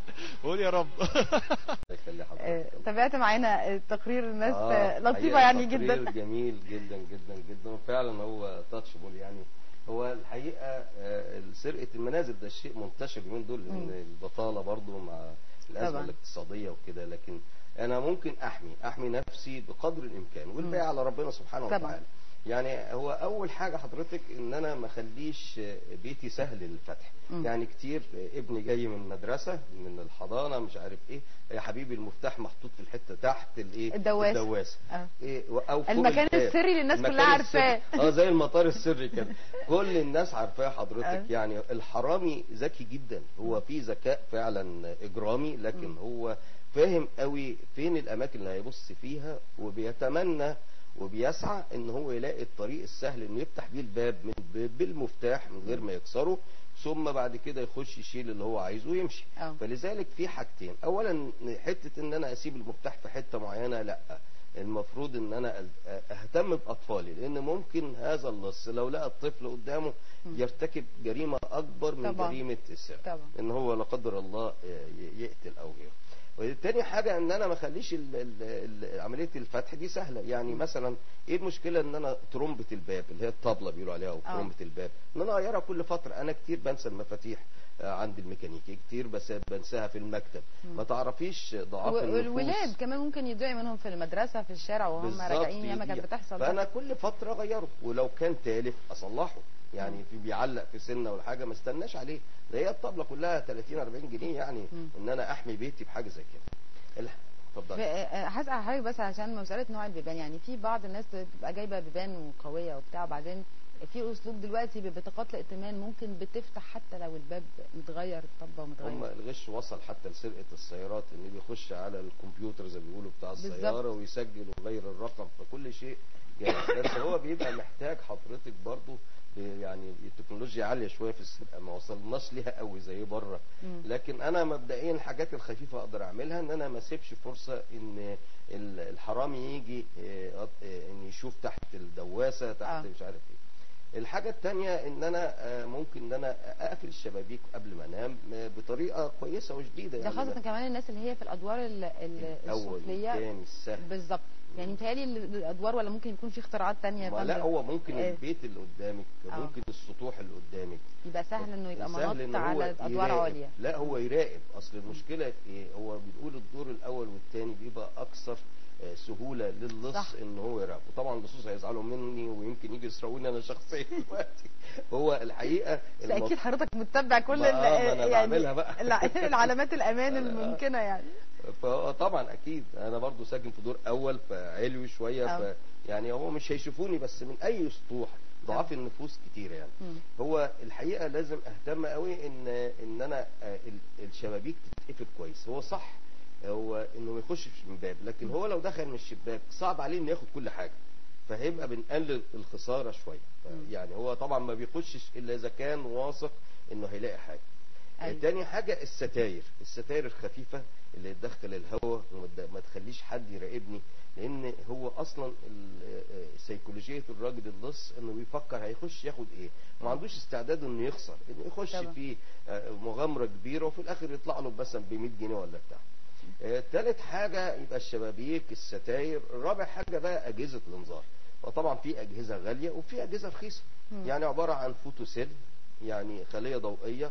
قول يا رب الله يخلي آه، حضرتك تابعت معانا آه، تقرير الناس آه، آه، لطيفه حقيقة يعني تقرير جدا جميل جدا جدا جدا وفعلا هو تاتشبل يعني هو الحقيقه آه، سرقه المنازل ده شيء منتشر اليومين دول مم. لان البطاله برضو مع الازمه طبعاً. الاقتصاديه وكده لكن انا ممكن احمي احمي نفسي بقدر الامكان والباقي على ربنا سبحانه طبعاً. وتعالى يعني هو اول حاجه حضرتك ان انا ما اخليش بيتي سهل للفتح مم. يعني كتير ابني جاي من مدرسه من الحضانه مش عارف ايه يا حبيبي المفتاح محطوط في الحته تحت الايه الدواسة. الدواسه آه. إيه او فوق المكان الباب. السري اللي الناس المكان كلها عارفاه. السري. اه زي المطار السري كده كل الناس عارفاه آه. حضرتك يعني الحرامي ذكي جدا هو في ذكاء فعلا اجرامي لكن هو فاهم قوي فين الاماكن اللي هيبص فيها وبيتمنى وبيسعى ان هو يلاقي الطريق السهل انه يفتح بيه الباب من بالمفتاح من غير ما يكسره ثم بعد كده يخش يشيل اللي هو عايزه ويمشي آه. فلذلك في حاجتين اولا حته ان انا اسيب المفتاح في حته معينه لا المفروض ان انا أل- اهتم باطفالي لان ممكن هذا اللص لو لقى الطفل قدامه يرتكب جريمه اكبر من طبعاً. جريمه السرقه طبعا ان هو لا قدر الله ي- يقتل او غيره وتاني حاجة ان انا ما اخليش ال- ال- ال- عملية الفتح دي سهلة يعني مثلا ايه المشكلة ان انا ترمبة الباب اللي هي الطبلة بيقولوا عليها او آه. ترمبة الباب ان انا اغيرها كل فترة انا كتير بنسى المفاتيح آه، عند الميكانيكي كتير بس بنساها في المكتب ما تعرفيش ضعاف و- النفوس والولاد كمان ممكن يضيع منهم في المدرسه في الشارع وهم بالظبط راجعين ياما كانت يضيع. بتحصل فانا ده. كل فتره اغيره ولو كان تالف اصلحه يعني في بيعلق في سنه ولا حاجه ما استناش عليه ده هي الطبله كلها 30 40 جنيه يعني مم. ان انا احمي بيتي بحاجه زي كده الح- في- اتفضل آه، هسأل حضرتك بس عشان مسألة نوع البيبان يعني في بعض الناس بتبقى جايبة بيبان قوية وبتاع وبعدين في اسلوب دلوقتي ببطاقات الائتمان ممكن بتفتح حتى لو الباب متغير الطبة هم متغير الغش وصل حتى لسرقه السيارات ان بيخش على الكمبيوتر زي ما بيقولوا بتاع بالظبط. السياره ويسجل ويغير الرقم فكل شيء جاهز بس هو بيبقى محتاج حضرتك برضو ب- يعني التكنولوجيا عاليه شويه في السرقه ما وصلناش ليها قوي زي بره مم. لكن انا مبدئيا الحاجات الخفيفه اقدر اعملها ان انا ما اسيبش فرصه ان ال- الحرامي يجي آه، آه، ان يشوف تحت الدواسه تحت آه. مش عارف ايه الحاجة التانية ان انا آه، ممكن ان انا اقفل الشبابيك قبل ما انام آه، بطريقة كويسة وشديدة ده يعني خاصة كمان الناس اللي هي في الادوار ال- ال- الاول السفلية والثاني السهل بالظبط يعني متهيألي ال- الادوار ولا ممكن يكون في اختراعات تانية يا ما لا فندم؟ هو ممكن آه، البيت اللي قدامك آه. ممكن السطوح اللي قدامك يبقى سهل انه يبقى سهل إن منط هو على ادوار يراقب. عليا لا هو يراقب اصل المشكله في ايه هو بنقول الدور الاول والثاني بيبقى اكثر آه، سهوله للص صح. ان هو يراقب وطبعا اللصوص هيزعلوا مني ويمكن يجي يسرقوني انا شخصيا دلوقتي هو الحقيقه بس اكيد حضرتك متبع كل ما- ال- آه، ما أنا يعني بعملها بقى. الع- العلامات الامان آه. الممكنة يعني فهو طبعا اكيد انا برضو ساكن في دور اول فعلوي شويه آه. ف يعني هو مش هيشوفوني بس من اي سطوح ضعاف النفوس كتير يعني مم. هو الحقيقه لازم اهتم قوي ان ان انا آه، ال- الشبابيك تتقفل كويس هو صح هو انه ما يخشش من باب لكن هو لو دخل من الشباك صعب عليه انه ياخد كل حاجه فهيبقى بنقلل الخساره شويه ف- يعني هو طبعا ما بيخشش الا اذا كان واثق انه هيلاقي حاجه أيوة. تاني حاجة الستاير الستاير الخفيفة اللي تدخل الهواء وما تد- ما تخليش حد يراقبني لان هو اصلا ال- آه، سيكولوجية الراجل اللص انه بيفكر هيخش ياخد ايه ما عندوش استعداد انه يخسر انه يخش طبعا. في آه، مغامرة كبيرة وفي الاخر يطلع له مثلا ب 100 جنيه ولا بتاع آه، تالت حاجة يبقى الشبابيك الستاير رابع حاجة بقى أجهزة الإنذار وطبعا في أجهزة غالية وفي أجهزة رخيصة مم. يعني عبارة عن فوتوسيل يعني خلية ضوئية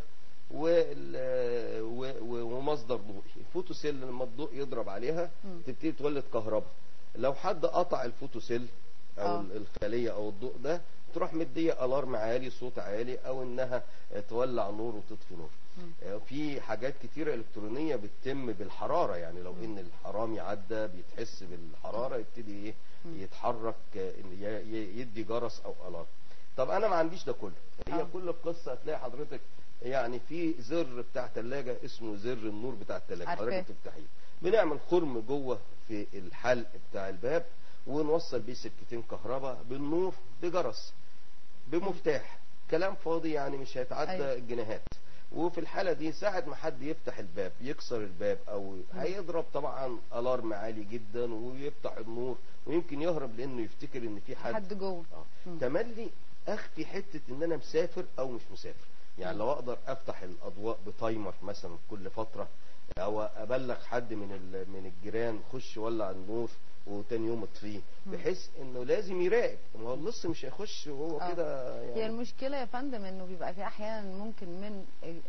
وال- و- و- ومصدر ضوئي الفوتوسيل لما الضوء يضرب عليها مم. تبتدي تولد كهرباء لو حد قطع الفوتوسيل او آه. الخليه او الضوء ده تروح مديه الارم عالي صوت عالي او انها تولع نور وتطفي نور مم. آه، في حاجات كتيرة إلكترونية بتتم بالحرارة يعني لو إن الحرامي عدى بيتحس بالحرارة يبتدي إيه مم. يتحرك آه، إن ي- ي- يدي جرس أو ألارم طب أنا ما عنديش ده كله هي آه. كل القصة هتلاقي حضرتك يعني في زر بتاع تلاجة اسمه زر النور بتاع التلاجة عارفاه. حضرتك بتفتحيه بنعمل خرم جوه في الحلق بتاع الباب ونوصل بيه سلكتين كهرباء بالنور بجرس بمفتاح كلام فاضي يعني مش هيتعدى أيوة. الجنيهات وفي الحالة دي ساعة ما حد يفتح الباب يكسر الباب او هيضرب طبعا الارم عالي جدا ويفتح النور ويمكن يهرب لانه يفتكر ان في حد حد جوه آه. مم. تملي اخفي حته ان انا مسافر او مش مسافر يعني لو اقدر افتح الاضواء بتايمر مثلا كل فتره او ابلغ حد من ال- من الجيران خش ولع النور وتاني يوم اطفيه بحيث انه لازم يراقب ما هو اللص مش هيخش وهو آه. كده هي يعني المشكلة يا فندم انه بيبقى في احيانا ممكن من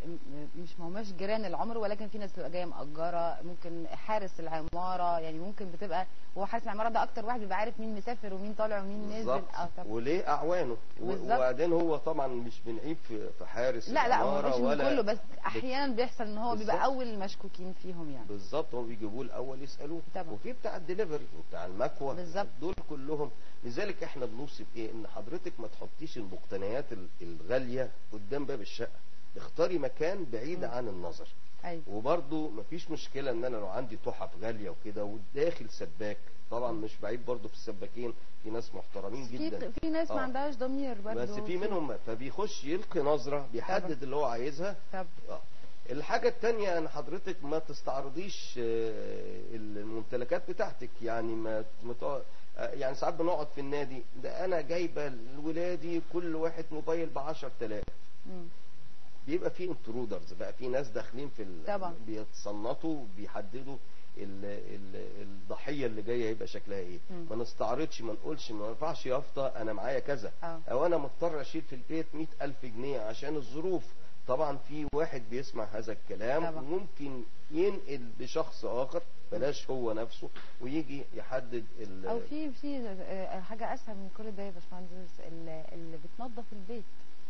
مش ما هماش جيران العمر ولكن في ناس بتبقى جاية مأجرة ممكن حارس العمارة يعني ممكن بتبقى هو حارس العمارة ده اكتر واحد بيبقى عارف مين مسافر ومين طالع ومين نازل بالظبط اه طب وليه اعوانه و- بالظبط. وبعدين هو طبعا مش بنعيب في في حارس لا لا هو العمارة مش من ولا كله بس احيانا بيحصل ان هو بيبقى بالظبط. اول المشكوكين فيهم يعني بالظبط هم بيجيبوه الاول يسالوه طبعا. وفي بتاع الدليفري وبتاع المكوى بالظبط. دول كلهم لذلك احنا بنوصي بايه ان حضرتك ما تحطيش المقتنيات ال- الغاليه قدام باب الشقه اختاري مكان بعيد مم. عن النظر ايوه وبرضو مفيش مشكله ان انا لو عندي تحف غاليه وكده وداخل سباك طبعا مش بعيب برضو في السباكين في ناس محترمين في جدا في ناس ما آه. عندهاش ضمير برضه بس في منهم فبيخش يلقي نظره بيحدد اللي هو عايزها طب آه. الحاجة التانية ان حضرتك ما تستعرضيش آه، الممتلكات بتاعتك يعني ما ما تقع- آه، يعني ساعات بنقعد في النادي ده انا جايبة لولادي كل واحد موبايل ب 10000 مم. بيبقى في انترودرز بقى في ناس داخلين في ال... طبعا. بيتصنطوا بيحددوا ال... ال... الضحيه اللي جايه هيبقى شكلها ايه مم. ما نستعرضش ما نقولش ما ينفعش يافطه انا معايا كذا اه او انا مضطر اشيل في البيت مئة الف جنيه عشان الظروف طبعا في واحد بيسمع هذا الكلام طبعا. وممكن ينقل بشخص اخر بلاش هو نفسه ويجي يحدد ال... او في في آه، حاجه اسهل من كل ده يا باشمهندس اللي اللي بتنظف البيت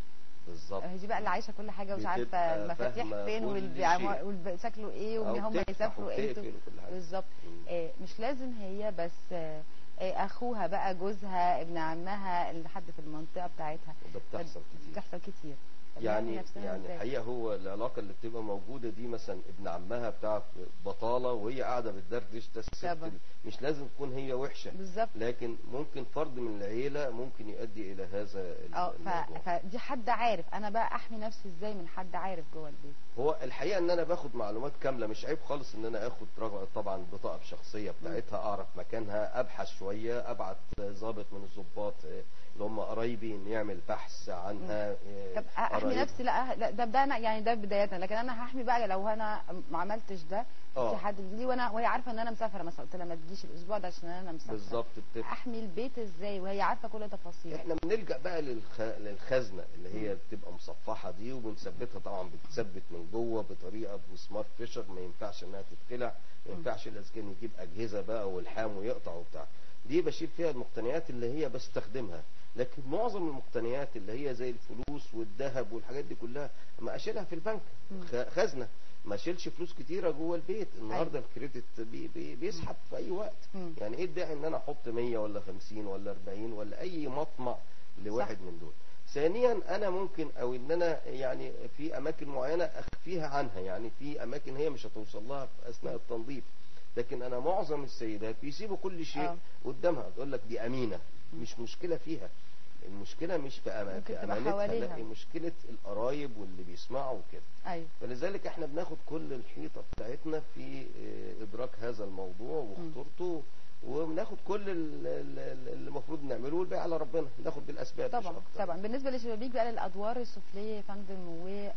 بالظبط هي دي بقى اللي عايشه كل حاجه ومش عارفه بتبقى المفاتيح فاهمة فين كل والبيع- شيء. والب- شكله ايه وان أو هم تفتح يسافروا امتى وتقفل وكل حاجة. بالظبط مم. آه، مش لازم هي بس آه، آه، اخوها بقى جوزها ابن عمها اللي حد في المنطقه بتاعتها وده بتحصل كتير بتحصل كتير طب نعمل يعني نفسنا يعني إزاي؟ الحقيقه هو العلاقه اللي بتبقى موجوده دي مثلا ابن عمها بتاع بطاله وهي قاعده بتدردش ده الست طبعا. مش لازم تكون هي وحشه بالظبط لكن ممكن فرد من العيله ممكن يؤدي الى هذا ال- اه ف- الموضوع فدي حد عارف انا بقى احمي نفسي ازاي من حد عارف جوه البيت هو الحقيقه ان انا باخد معلومات كامله مش عيب خالص ان انا اخد رغم طبعا البطاقه الشخصيه بتاعتها اعرف مكانها ابحث شويه ابعت ضابط من الضباط آه، اللي هم قرايبي ان يعمل بحث عنها آه، طب احمي قرايب. نفسي لا لا، ده ده أنا يعني ده بدايه لكن انا هحمي بقى لو انا ما عملتش ده آه. في حد لي وانا وهي عارفه ان انا مسافره مثلا قلت لها ما تجيش الاسبوع ده عشان انا مسافره بالظبط بتبقى احمي البيت ازاي وهي عارفه كل تفاصيله احنا بنلجا بقى للخ... للخزنه اللي هي بتبقى مصفحه دي وبنثبتها طبعا بتثبت من جوه بطريقه بسمارت فيشر ما ينفعش انها تتقلع ما ينفعش الاسكان يجيب اجهزه بقى والحام ويقطع وبتاع دي بشيل فيها المقتنيات اللي هي بستخدمها لكن معظم المقتنيات اللي هي زي الفلوس والذهب والحاجات دي كلها ما اشيلها في البنك مم. خ- خزنه ما اشيلش فلوس كتيره جوه البيت النهارده الكريدت بي بي بيسحب في اي وقت مم. يعني ايه الداعي ان انا احط 100 ولا 50 ولا 40 ولا اي مطمع لواحد صح. من دول ثانيا انا ممكن او ان انا يعني في اماكن معينه اخفيها عنها يعني في اماكن هي مش هتوصل لها في اثناء التنظيف لكن انا معظم السيدات بيسيبوا كل شيء آه. قدامها تقول لك دي امينه مش مشكله فيها المشكله مش في, أما ممكن في تبقى امانتها حواليها. لا مشكله القرايب واللي بيسمعوا كده ايوه فلذلك احنا بناخد كل الحيطه بتاعتنا في اه، ادراك هذا الموضوع وخطورته وبناخد كل ال- ال- ال- اللي المفروض نعمله والباقي على ربنا ناخد بالاسباب مش طبعا أكتر. طبعا بالنسبه للشبابيك بقى للادوار السفليه يا فندم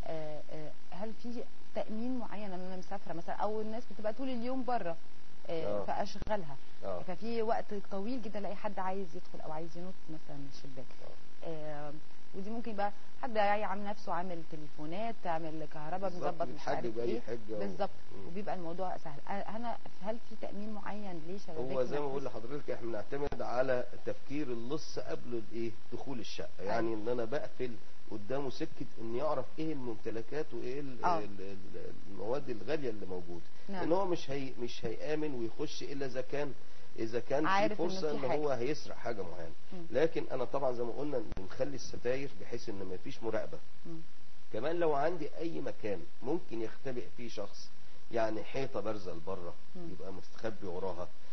وهل في تامين معين ان انا مسافره مثلا او الناس بتبقى طول اليوم بره آه. فاشغلها اه ففي وقت طويل جدا الاقي حد عايز يدخل او عايز ينط مثلا من الشباك آه، ودي ممكن يبقى حد عامل نفسه عامل تليفونات عامل كهرباء بالظبط، بيظبط مش بيتحجج عارف بأي ايه حجة و- بالظبط مم. وبيبقى الموضوع سهل آه، انا هل في تامين معين ليه شبابيك هو زي ما ما بقول تحس- لحضرتك احنا بنعتمد على تفكير اللص قبل الايه دخول الشقه يعني ان انا بقفل قدامه سكه ان يعرف ايه الممتلكات وايه ال- آه. ال- ال- المواد الغاليه اللي موجوده نعم. ان هو مش هي مش هيامن ويخش الا اذا كان اذا كان في عارف إنه فرصه في ان حاجة. هو هيسرق حاجه معينه مم. لكن انا طبعا زي ما قلنا بنخلي الستاير بحيث ان ما فيش مراقبه مم. كمان لو عندي اي مكان ممكن يختبئ فيه شخص يعني حيطه بارزه لبره مم. يبقى مستخبي وراها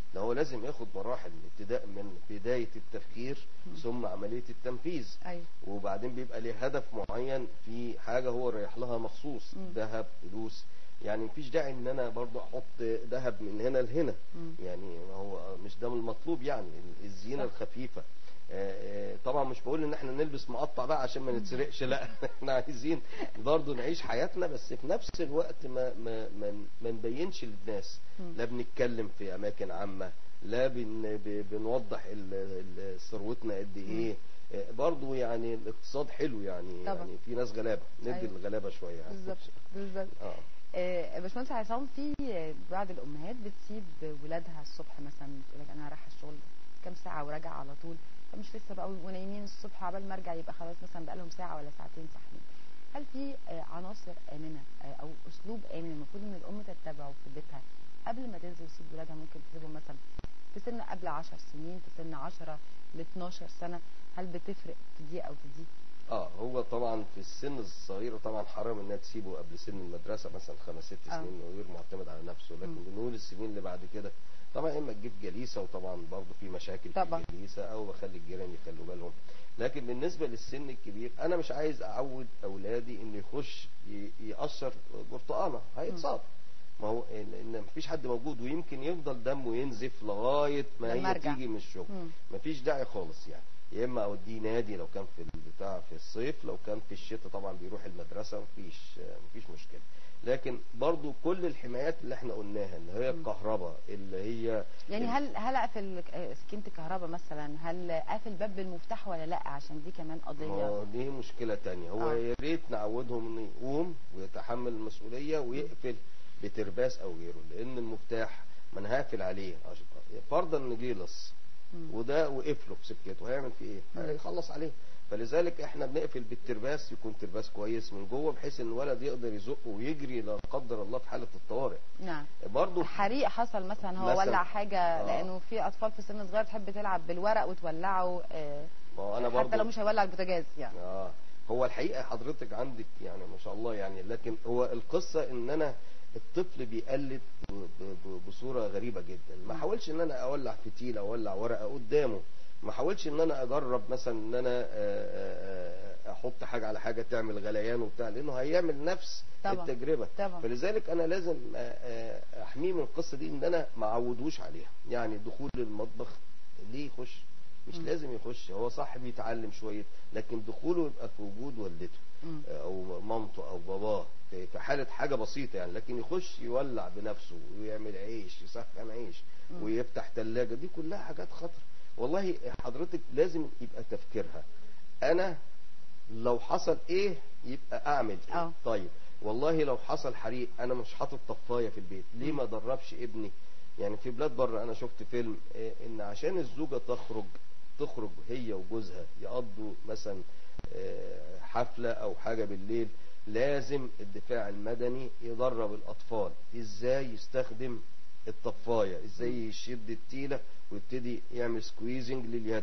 ده هو لازم ياخد مراحل ابتداء من بدايه التفكير ثم عمليه التنفيذ ايوه وبعدين بيبقى ليه هدف معين في حاجه هو رايح لها مخصوص مم. ذهب فلوس يعني مفيش داعي ان انا برضه احط ذهب من هنا لهنا مم. يعني هو مش ده المطلوب يعني الزينه صح. الخفيفه آه، آه، طبعا مش بقول ان احنا نلبس مقطع بقى عشان ما نتسرقش لا احنا عايزين برضه نعيش حياتنا بس في نفس الوقت ما ما ما, ما نبينش للناس مم. لا بنتكلم في اماكن عامه لا بن ب- بنوضح ال- ال- ثروتنا قد ايه آه، برضه يعني الاقتصاد حلو يعني طبعا. يعني في ناس غلابه ندي أيوة. الغلابه شويه يعني بالظبط بالظبط اه آه، باشمهندس عصام في آه، بعض الامهات بتسيب ولادها الصبح مثلا تقول لك انا رايحه الشغل كام ساعه وراجعه على طول فمش لسه بقى ونايمين الصبح عبال ما ارجع يبقى خلاص مثلا بقى لهم ساعه ولا ساعتين صاحيين هل في آه، عناصر امنه آه، او اسلوب امن المفروض ان الام تتبعه في بيتها قبل ما تنزل تسيب ولادها ممكن تسيبهم مثلا في سن قبل 10 سنين في سن 10 ل 12 سنه هل بتفرق في دي او في دي؟ اه هو طبعا في السن الصغير طبعا حرام انها تسيبه قبل سن المدرسه مثلا خمس ست آه. سنين وغير معتمد على نفسه لكن مم. بنقول السنين اللي بعد كده طبعا اما تجيب جليسه وطبعا برضه في مشاكل طبعا. في الجليسه او بخلي الجيران يخلوا بالهم لكن بالنسبه للسن الكبير انا مش عايز اعود اولادي انه يخش ي- يقشر برتقانه هيتصاب ما هو ان إن مفيش حد موجود ويمكن يفضل دمه ينزف لغايه ما لما هي أرجع. تيجي من الشغل مم. مفيش داعي خالص يعني يا اما اوديه نادي لو كان في البتاع في الصيف لو كان في الشتاء طبعا بيروح المدرسه مفيش مفيش مشكله لكن برضو كل الحمايات اللي احنا قلناها اللي هي مم. الكهرباء اللي هي يعني هل هل اقفل آه، سكينه الكهرباء مثلا هل اقفل باب بالمفتاح ولا لا عشان دي كمان ما قضيه هو دي مشكله تانية هو آه. يا ريت نعودهم انه يقوم ويتحمل المسؤوليه ويقفل بترباس او غيره لان المفتاح ما انا هقفل عليه عشان فرضا ان جه لص مم. وده وقف له في سكته هيعمل فيه ايه؟ مم. هيخلص عليه فلذلك احنا بنقفل بالترباس يكون ترباس كويس من جوه بحيث ان الولد يقدر يزقه ويجري لا قدر الله في حاله الطوارئ نعم برضه حريق حصل مثلا هو مثلاً. ولع حاجه آه. لانه في اطفال في سن صغير تحب تلعب بالورق وتولعه آه، ما هو انا حتى لو برضه مش هيولع البوتاجاز يعني اه هو الحقيقه حضرتك عندك يعني ما شاء الله يعني لكن هو القصه ان انا الطفل بيقلد ب- ب- بصوره غريبه جدا ما مم. حاولش ان انا اولع فتيل او اولع ورقه قدامه ما حاولش ان انا اجرب مثلا ان انا آه، آه، آه، احط حاجه على حاجه تعمل غليان وبتاع لانه هيعمل نفس طبعا. التجربه طبعا. فلذلك انا لازم آه، آه، احميه من القصه دي ان انا ما اعودوش عليها يعني دخول المطبخ ليه يخش مش مم. لازم يخش هو صح بيتعلم شويه لكن دخوله يبقى في وجود والدته مم. او مامته او باباه في في حاله حاجه بسيطه يعني لكن يخش يولع بنفسه ويعمل عيش يسخن عيش مم. ويفتح ثلاجه دي كلها حاجات خطر والله حضرتك لازم يبقى تفكيرها انا لو حصل ايه يبقى اعمل ايه آه. طيب والله لو حصل حريق انا مش حاطط طفايه في البيت ليه مم. ما دربش ابني يعني في بلاد بره انا شفت فيلم إيه، ان عشان الزوجه تخرج تخرج هي وجوزها يقضوا مثلا آه، حفله او حاجه بالليل لازم الدفاع المدني يدرب الاطفال ازاي يستخدم الطفايه ازاي يشد التيله ويبتدي يعمل سكويزنج لليد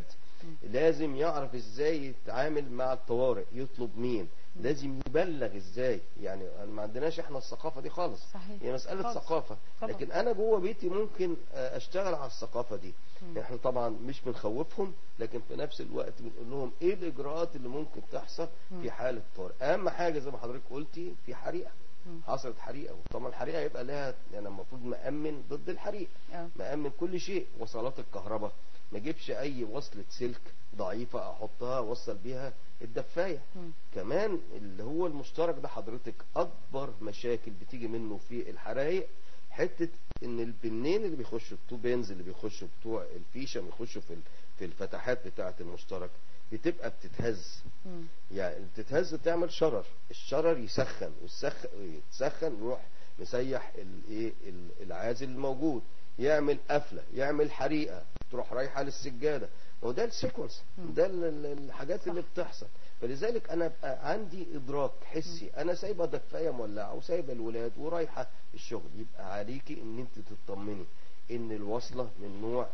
لازم يعرف ازاي يتعامل مع الطوارئ يطلب مين لازم يبلغ ازاي يعني ما عندناش احنا الثقافه دي خالص صحيح. هي مساله خالص. ثقافه طبعا. لكن انا جوه بيتي ممكن آه، اشتغل على الثقافه دي مم. احنا طبعا مش بنخوفهم لكن في نفس الوقت بنقول لهم ايه الاجراءات اللي ممكن تحصل مم. في حاله طارئ اهم حاجه زي ما حضرتك قلتي في حريقه مم. حصلت حريقه وطبعا الحريقه يبقى لها يعني المفروض مأمن ضد الحريق آه. مأمن كل شيء وصلات الكهرباء ما اجيبش اي وصلة سلك ضعيفة احطها اوصل بيها الدفاية مم. كمان اللي هو المشترك ده حضرتك اكبر مشاكل بتيجي منه في الحرايق حتة ان البنين اللي بيخشوا التو بينز اللي بيخشوا بتوع الفيشة بيخشوا في ال- في الفتحات بتاعة المشترك بتبقى بتتهز مم. يعني بتتهز تعمل شرر الشرر يسخن والسخ يتسخن يروح مسيح الايه ال- العازل الموجود يعمل قفله يعمل حريقه تروح رايحه للسجاده وده السيكونس مم. ده ال- ال- الحاجات صح. اللي بتحصل فلذلك انا بقى عندي ادراك حسي انا سايبه دفايه مولعه وسايبه الولاد ورايحه الشغل يبقى عليكي ان انت تطمني ان الوصله من نوع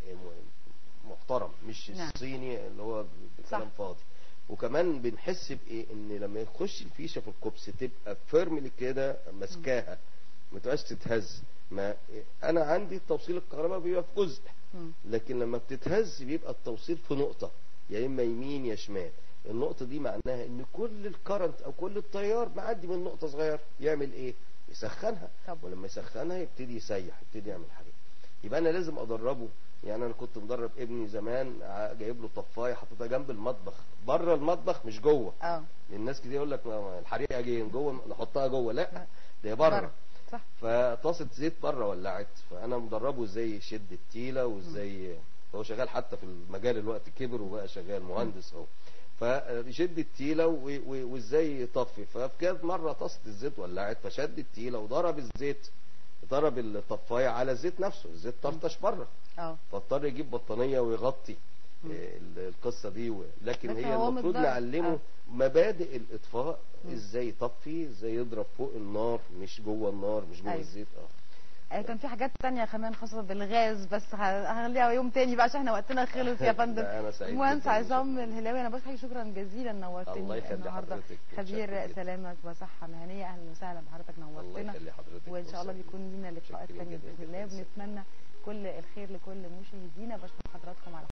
محترم مش نعم. الصيني اللي هو بكلام صح. فاضي وكمان بنحس بايه ان لما يخش الفيشه في الكوبس تبقى فيرملي كده ماسكاها ما تبقاش تتهز ما انا عندي توصيل الكهرباء بيبقى في جزء مم. لكن لما بتتهز بيبقى التوصيل في نقطة يا إما يمين يا شمال النقطة دي معناها إن كل الكرنت أو كل التيار معدي من نقطة صغيرة يعمل إيه؟ يسخنها طب. ولما يسخنها يبتدي يسيح يبتدي يعمل حاجة يبقى أنا لازم أدربه يعني أنا كنت مدرب ابني زمان ع- جايب له طفاية حاططها جنب المطبخ بره المطبخ مش جوه اه الناس كتير يقول لك ما- الحريقة جايه جوه نحطها جوه لا ده بره. بره صح فطاسه زيت بره ولعت فانا مدربه ازاي يشد التيله وازاي هو شغال حتى في المجال الوقت كبر وبقى شغال مهندس اهو فيشد التيله و- و- وازاي يطفي فكانت مره طاسه الزيت ولعت فشد التيله وضرب الزيت ضرب الطفايه على الزيت نفسه الزيت طرطش بره اه فاضطر يجيب بطانيه ويغطي مم. آه، ال- القصه دي و- لكن بس هي هو المفروض متضرر. نعلمه آه. مبادئ الاطفاء مم. ازاي يطفي ازاي يضرب فوق النار مش جوه النار مش جوه أيوة. الزيت اه آه، كان في حاجات تانية كمان خاصة بالغاز بس ه- هخليها يوم تاني بقى عشان احنا وقتنا خلص يا فندم لا، أنا سعيد مهندس جداً عصام الهلاوي انا بشكرك شكرا جزيلا نورتني الله يخلي النهارده حضرتك. خبير متشكر جداً. سلامة وصحة مهنية اهلا وسهلا بحضرتك الله نورتنا يخلي حضرتك وان شاء الله ويسعدك. بيكون لينا لقاءات متشكرين تانية جداً باذن الله جداً. وبنتمنى كل الخير لكل مشاهدينا بشكر حضراتكم على